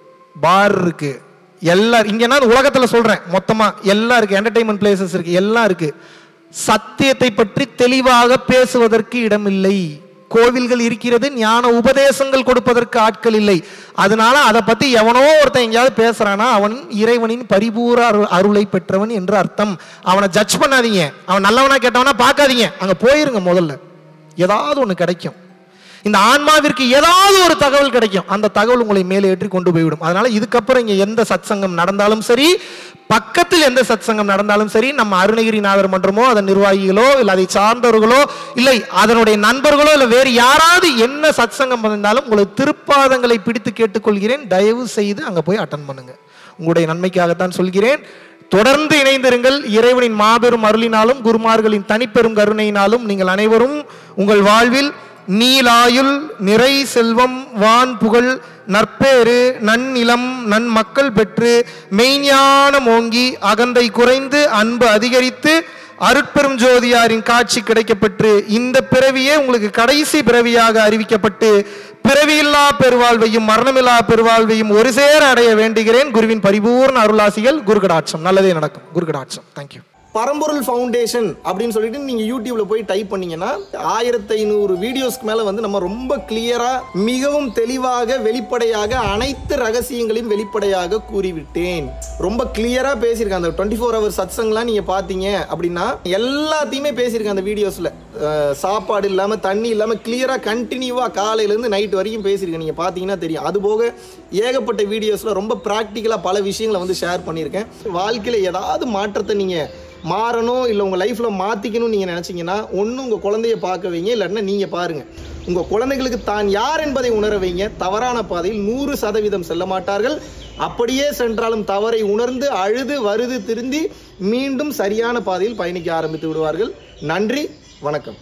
பார் இருக்கு எல்லாம் இங்க நான் உலகத்துல சொல்றேன் மொத்தமா எல்லாம் இருக்கு என்டர்டைன்மெண்ட் பிளேசஸ் இருக்கு எல்லாம் இருக்கு சத்தியத்தை பற்றி தெளிவாக பேசுவதற்கு இடமில்லை கோவில்கள் இருக்கிறது ஞான உபதேசங்கள் கொடுப்பதற்கு ஆட்கள் இல்லை அதனால அதை பத்தி எவனோ ஒருத்தன் எங்கேயாவது பேசுறானா அவன் இறைவனின் பரிபூர அருள் அருளை பெற்றவன் என்று அர்த்தம் அவனை ஜட்ஜ் பண்ணாதீங்க அவன் நல்லவனா கேட்டவனா பார்க்காதீங்க அங்க போயிருங்க முதல்ல ஏதாவது ஒன்று கிடைக்கும் இந்த ஆன்மாவிற்கு ஏதாவது ஒரு தகவல் கிடைக்கும் அந்த தகவல் உங்களை மேலே ஏற்றி கொண்டு போய்விடும் அதனால இதுக்கப்புறம் இங்க எந்த சத்சங்கம் நடந்தாலும் சரி பக்கத்தில் எந்த சத்சங்கம் நடந்தாலும் சரி நம்ம அருணகிரிநாதர் மன்றமோ அதன் நிர்வாகிகளோ இல்லை அதை சார்ந்தவர்களோ இல்லை அதனுடைய நண்பர்களோ இல்லை வேறு யாராவது என்ன சத்சங்கம் இருந்தாலும் உங்களை திருப்பாதங்களை பிடித்து கேட்டுக்கொள்கிறேன் தயவு செய்து அங்க போய் அட்டன் பண்ணுங்க உங்களுடைய நன்மைக்காகத்தான் சொல்கிறேன் தொடர்ந்து இணைந்திருங்கள் இறைவனின் மாபெரும் அருளினாலும் குருமார்களின் தனிப்பெரும் கருணையினாலும் நீங்கள் அனைவரும் உங்கள் வாழ்வில் நீலாயுள் நிறை செல்வம் வான் புகழ் நற்பேறு நன்னிலம் நன்மக்கள் பெற்று மெய்ஞானம் ஓங்கி அகந்தை குறைந்து அன்பு அதிகரித்து அருட்பெரும் ஜோதியாரின் காட்சி கிடைக்கப்பெற்று இந்த பிறவியே உங்களுக்கு கடைசி பிறவியாக அறிவிக்கப்பட்டு பிறவியில்லா பெருவாழ்வையும் மரணமில்லா பெருவாழ்வையும் ஒரு சேர அடைய வேண்டுகிறேன் குருவின் பரிபூர்ண அருளாசிகள் குருகடாட்சம் நல்லதே நடக்கும் குருகடாட்சம் தேங்க்யூ பரம்பொருள் ஃபவுண்டேஷன் அப்படின்னு சொல்லிட்டு நீங்க யூடியூப்ல போய் டைப் பண்ணீங்கன்னா ஆயிரத்தி ஐநூறு வீடியோஸ்க்கு மேல வந்து நம்ம ரொம்ப கிளியரா மிகவும் தெளிவாக வெளிப்படையாக அனைத்து ரகசியங்களையும் வெளிப்படையாக கூறிவிட்டேன் ரொம்ப கிளியரா பேசியிருக்கேன் அந்த டுவெண்ட்டி ஃபோர் ஹவர் சத்சங்லாம் நீங்க பாத்தீங்க அப்படின்னா எல்லாத்தையுமே பேசியிருக்கேன் அந்த வீடியோஸ்ல அஹ், சாப்பாடு இல்லாம தண்ணி இல்லாம கிளியரா கண்டினியூவா காலையில இருந்து நைட் வரைக்கும் பேசியிருக்கேன் நீங்க பாத்தீங்கன்னா தெரியும் அது போக ஏகப்பட்ட வீடியோஸ்ல ரொம்ப ப்ராக்டிக்கலா பல விஷயங்களை வந்து ஷேர் பண்ணியிருக்கேன் வாழ்க்கையில ஏதாவது மாற்றத்தை நீங்க மாறணும் இல்லை உங்கள் லைஃப்பில் மாற்றிக்கணும்னு நீங்கள் நினச்சிங்கன்னா ஒன்று உங்கள் குழந்தைய பார்க்க வைங்க இல்லைன்னா நீங்கள் பாருங்கள் உங்கள் குழந்தைகளுக்கு தான் யார் என்பதை உணர வைங்க தவறான பாதையில் நூறு சதவீதம் செல்ல மாட்டார்கள் அப்படியே சென்றாலும் தவறை உணர்ந்து அழுது வருது திருந்தி மீண்டும் சரியான பாதையில் பயணிக்க ஆரம்பித்து விடுவார்கள் நன்றி வணக்கம்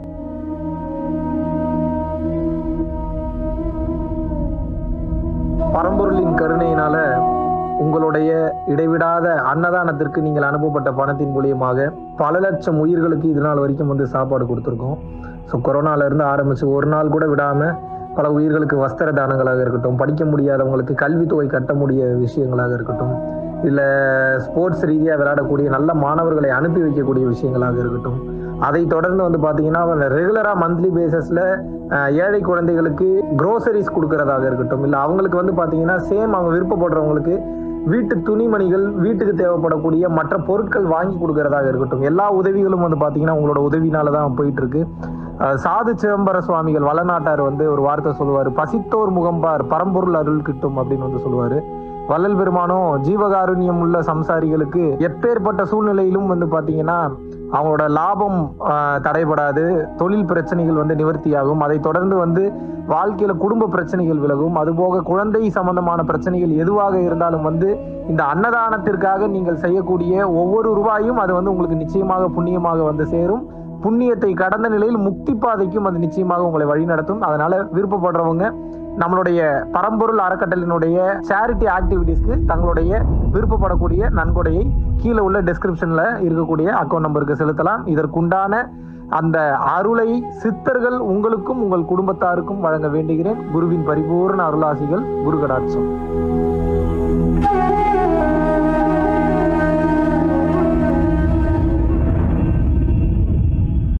பரம்பொருளின் கருணையினால உங்களுடைய இடைவிடாத அன்னதானத்திற்கு நீங்கள் அனுப்பப்பட்ட பணத்தின் மூலியமாக பல லட்சம் உயிர்களுக்கு இது நாள் வரைக்கும் வந்து சாப்பாடு கொடுத்துருக்கோம் ஸோ கொரோனால இருந்து ஆரம்பிச்சு ஒரு நாள் கூட விடாம பல உயிர்களுக்கு வஸ்திர தானங்களாக இருக்கட்டும் படிக்க முடியாதவங்களுக்கு கல்வித்தொகை கட்ட முடிய விஷயங்களாக இருக்கட்டும் இல்லை ஸ்போர்ட்ஸ் ரீதியாக விளையாடக்கூடிய நல்ல மாணவர்களை அனுப்பி வைக்கக்கூடிய விஷயங்களாக இருக்கட்டும் அதை தொடர்ந்து வந்து பார்த்தீங்கன்னா ரெகுலராக மந்த்லி பேசிஸில் ஏழை குழந்தைகளுக்கு க்ரோசரிஸ் கொடுக்கறதாக இருக்கட்டும் இல்லை அவங்களுக்கு வந்து பார்த்தீங்கன்னா சேம் அவங்க விருப்பப்படுறவங்களுக்கு வீட்டு துணிமணிகள் வீட்டுக்கு தேவைப்படக்கூடிய மற்ற பொருட்கள் வாங்கி கொடுக்கறதாக இருக்கட்டும் எல்லா உதவிகளும் வந்து பார்த்தீங்கன்னா உங்களோட உதவினால தான் போயிட்டு இருக்கு அஹ் சாது சிதம்பர சுவாமிகள் வளநாட்டார் வந்து ஒரு வார்த்தை சொல்லுவார் பசித்தோர் முகம்பார் பரம்பொருள் அருள் கிட்டும் அப்படின்னு வந்து சொல்லுவாரு வள்ளல் பெருமானும் ஜீவகாருண்யம் உள்ள சம்சாரிகளுக்கு எப்பேற்பட்ட சூழ்நிலையிலும் வந்து பாத்தீங்கன்னா அவங்களோட லாபம் ஆஹ், தடைபடாது தொழில் பிரச்சனைகள் வந்து நிவர்த்தியாகும் அதை தொடர்ந்து வந்து வாழ்க்கையில குடும்ப பிரச்சனைகள் விலகும் அதுபோக குழந்தை சம்பந்தமான பிரச்சனைகள் எதுவாக இருந்தாலும் வந்து இந்த அன்னதானத்திற்காக நீங்கள் செய்யக்கூடிய ஒவ்வொரு ரூபாயும் அது வந்து உங்களுக்கு நிச்சயமாக புண்ணியமாக வந்து சேரும் புண்ணியத்தை கடந்த நிலையில் முக்தி பாதைக்கும் அது நிச்சயமாக உங்களை வழிநடத்தும் அதனால விருப்பப்படுறவங்க நம்மளுடைய பரம்பொருள் அறக்கட்டளினுடைய சேரிட்டி ஆக்டிவிட்டீஸ்க்கு தங்களுடைய விருப்பப்படக்கூடிய நன்கொடையை கீழே உள்ள டெஸ்கிரிப்ஷன்ல இருக்கக்கூடிய அக்கௌண்ட் நம்பருக்கு செலுத்தலாம் இதற்குண்டான அந்த அருளை சித்தர்கள் உங்களுக்கும் உங்கள் குடும்பத்தாருக்கும் வழங்க வேண்டுகிறேன் குருவின் பரிபூர்ண அருளாசிகள் குரு கடாட்சம்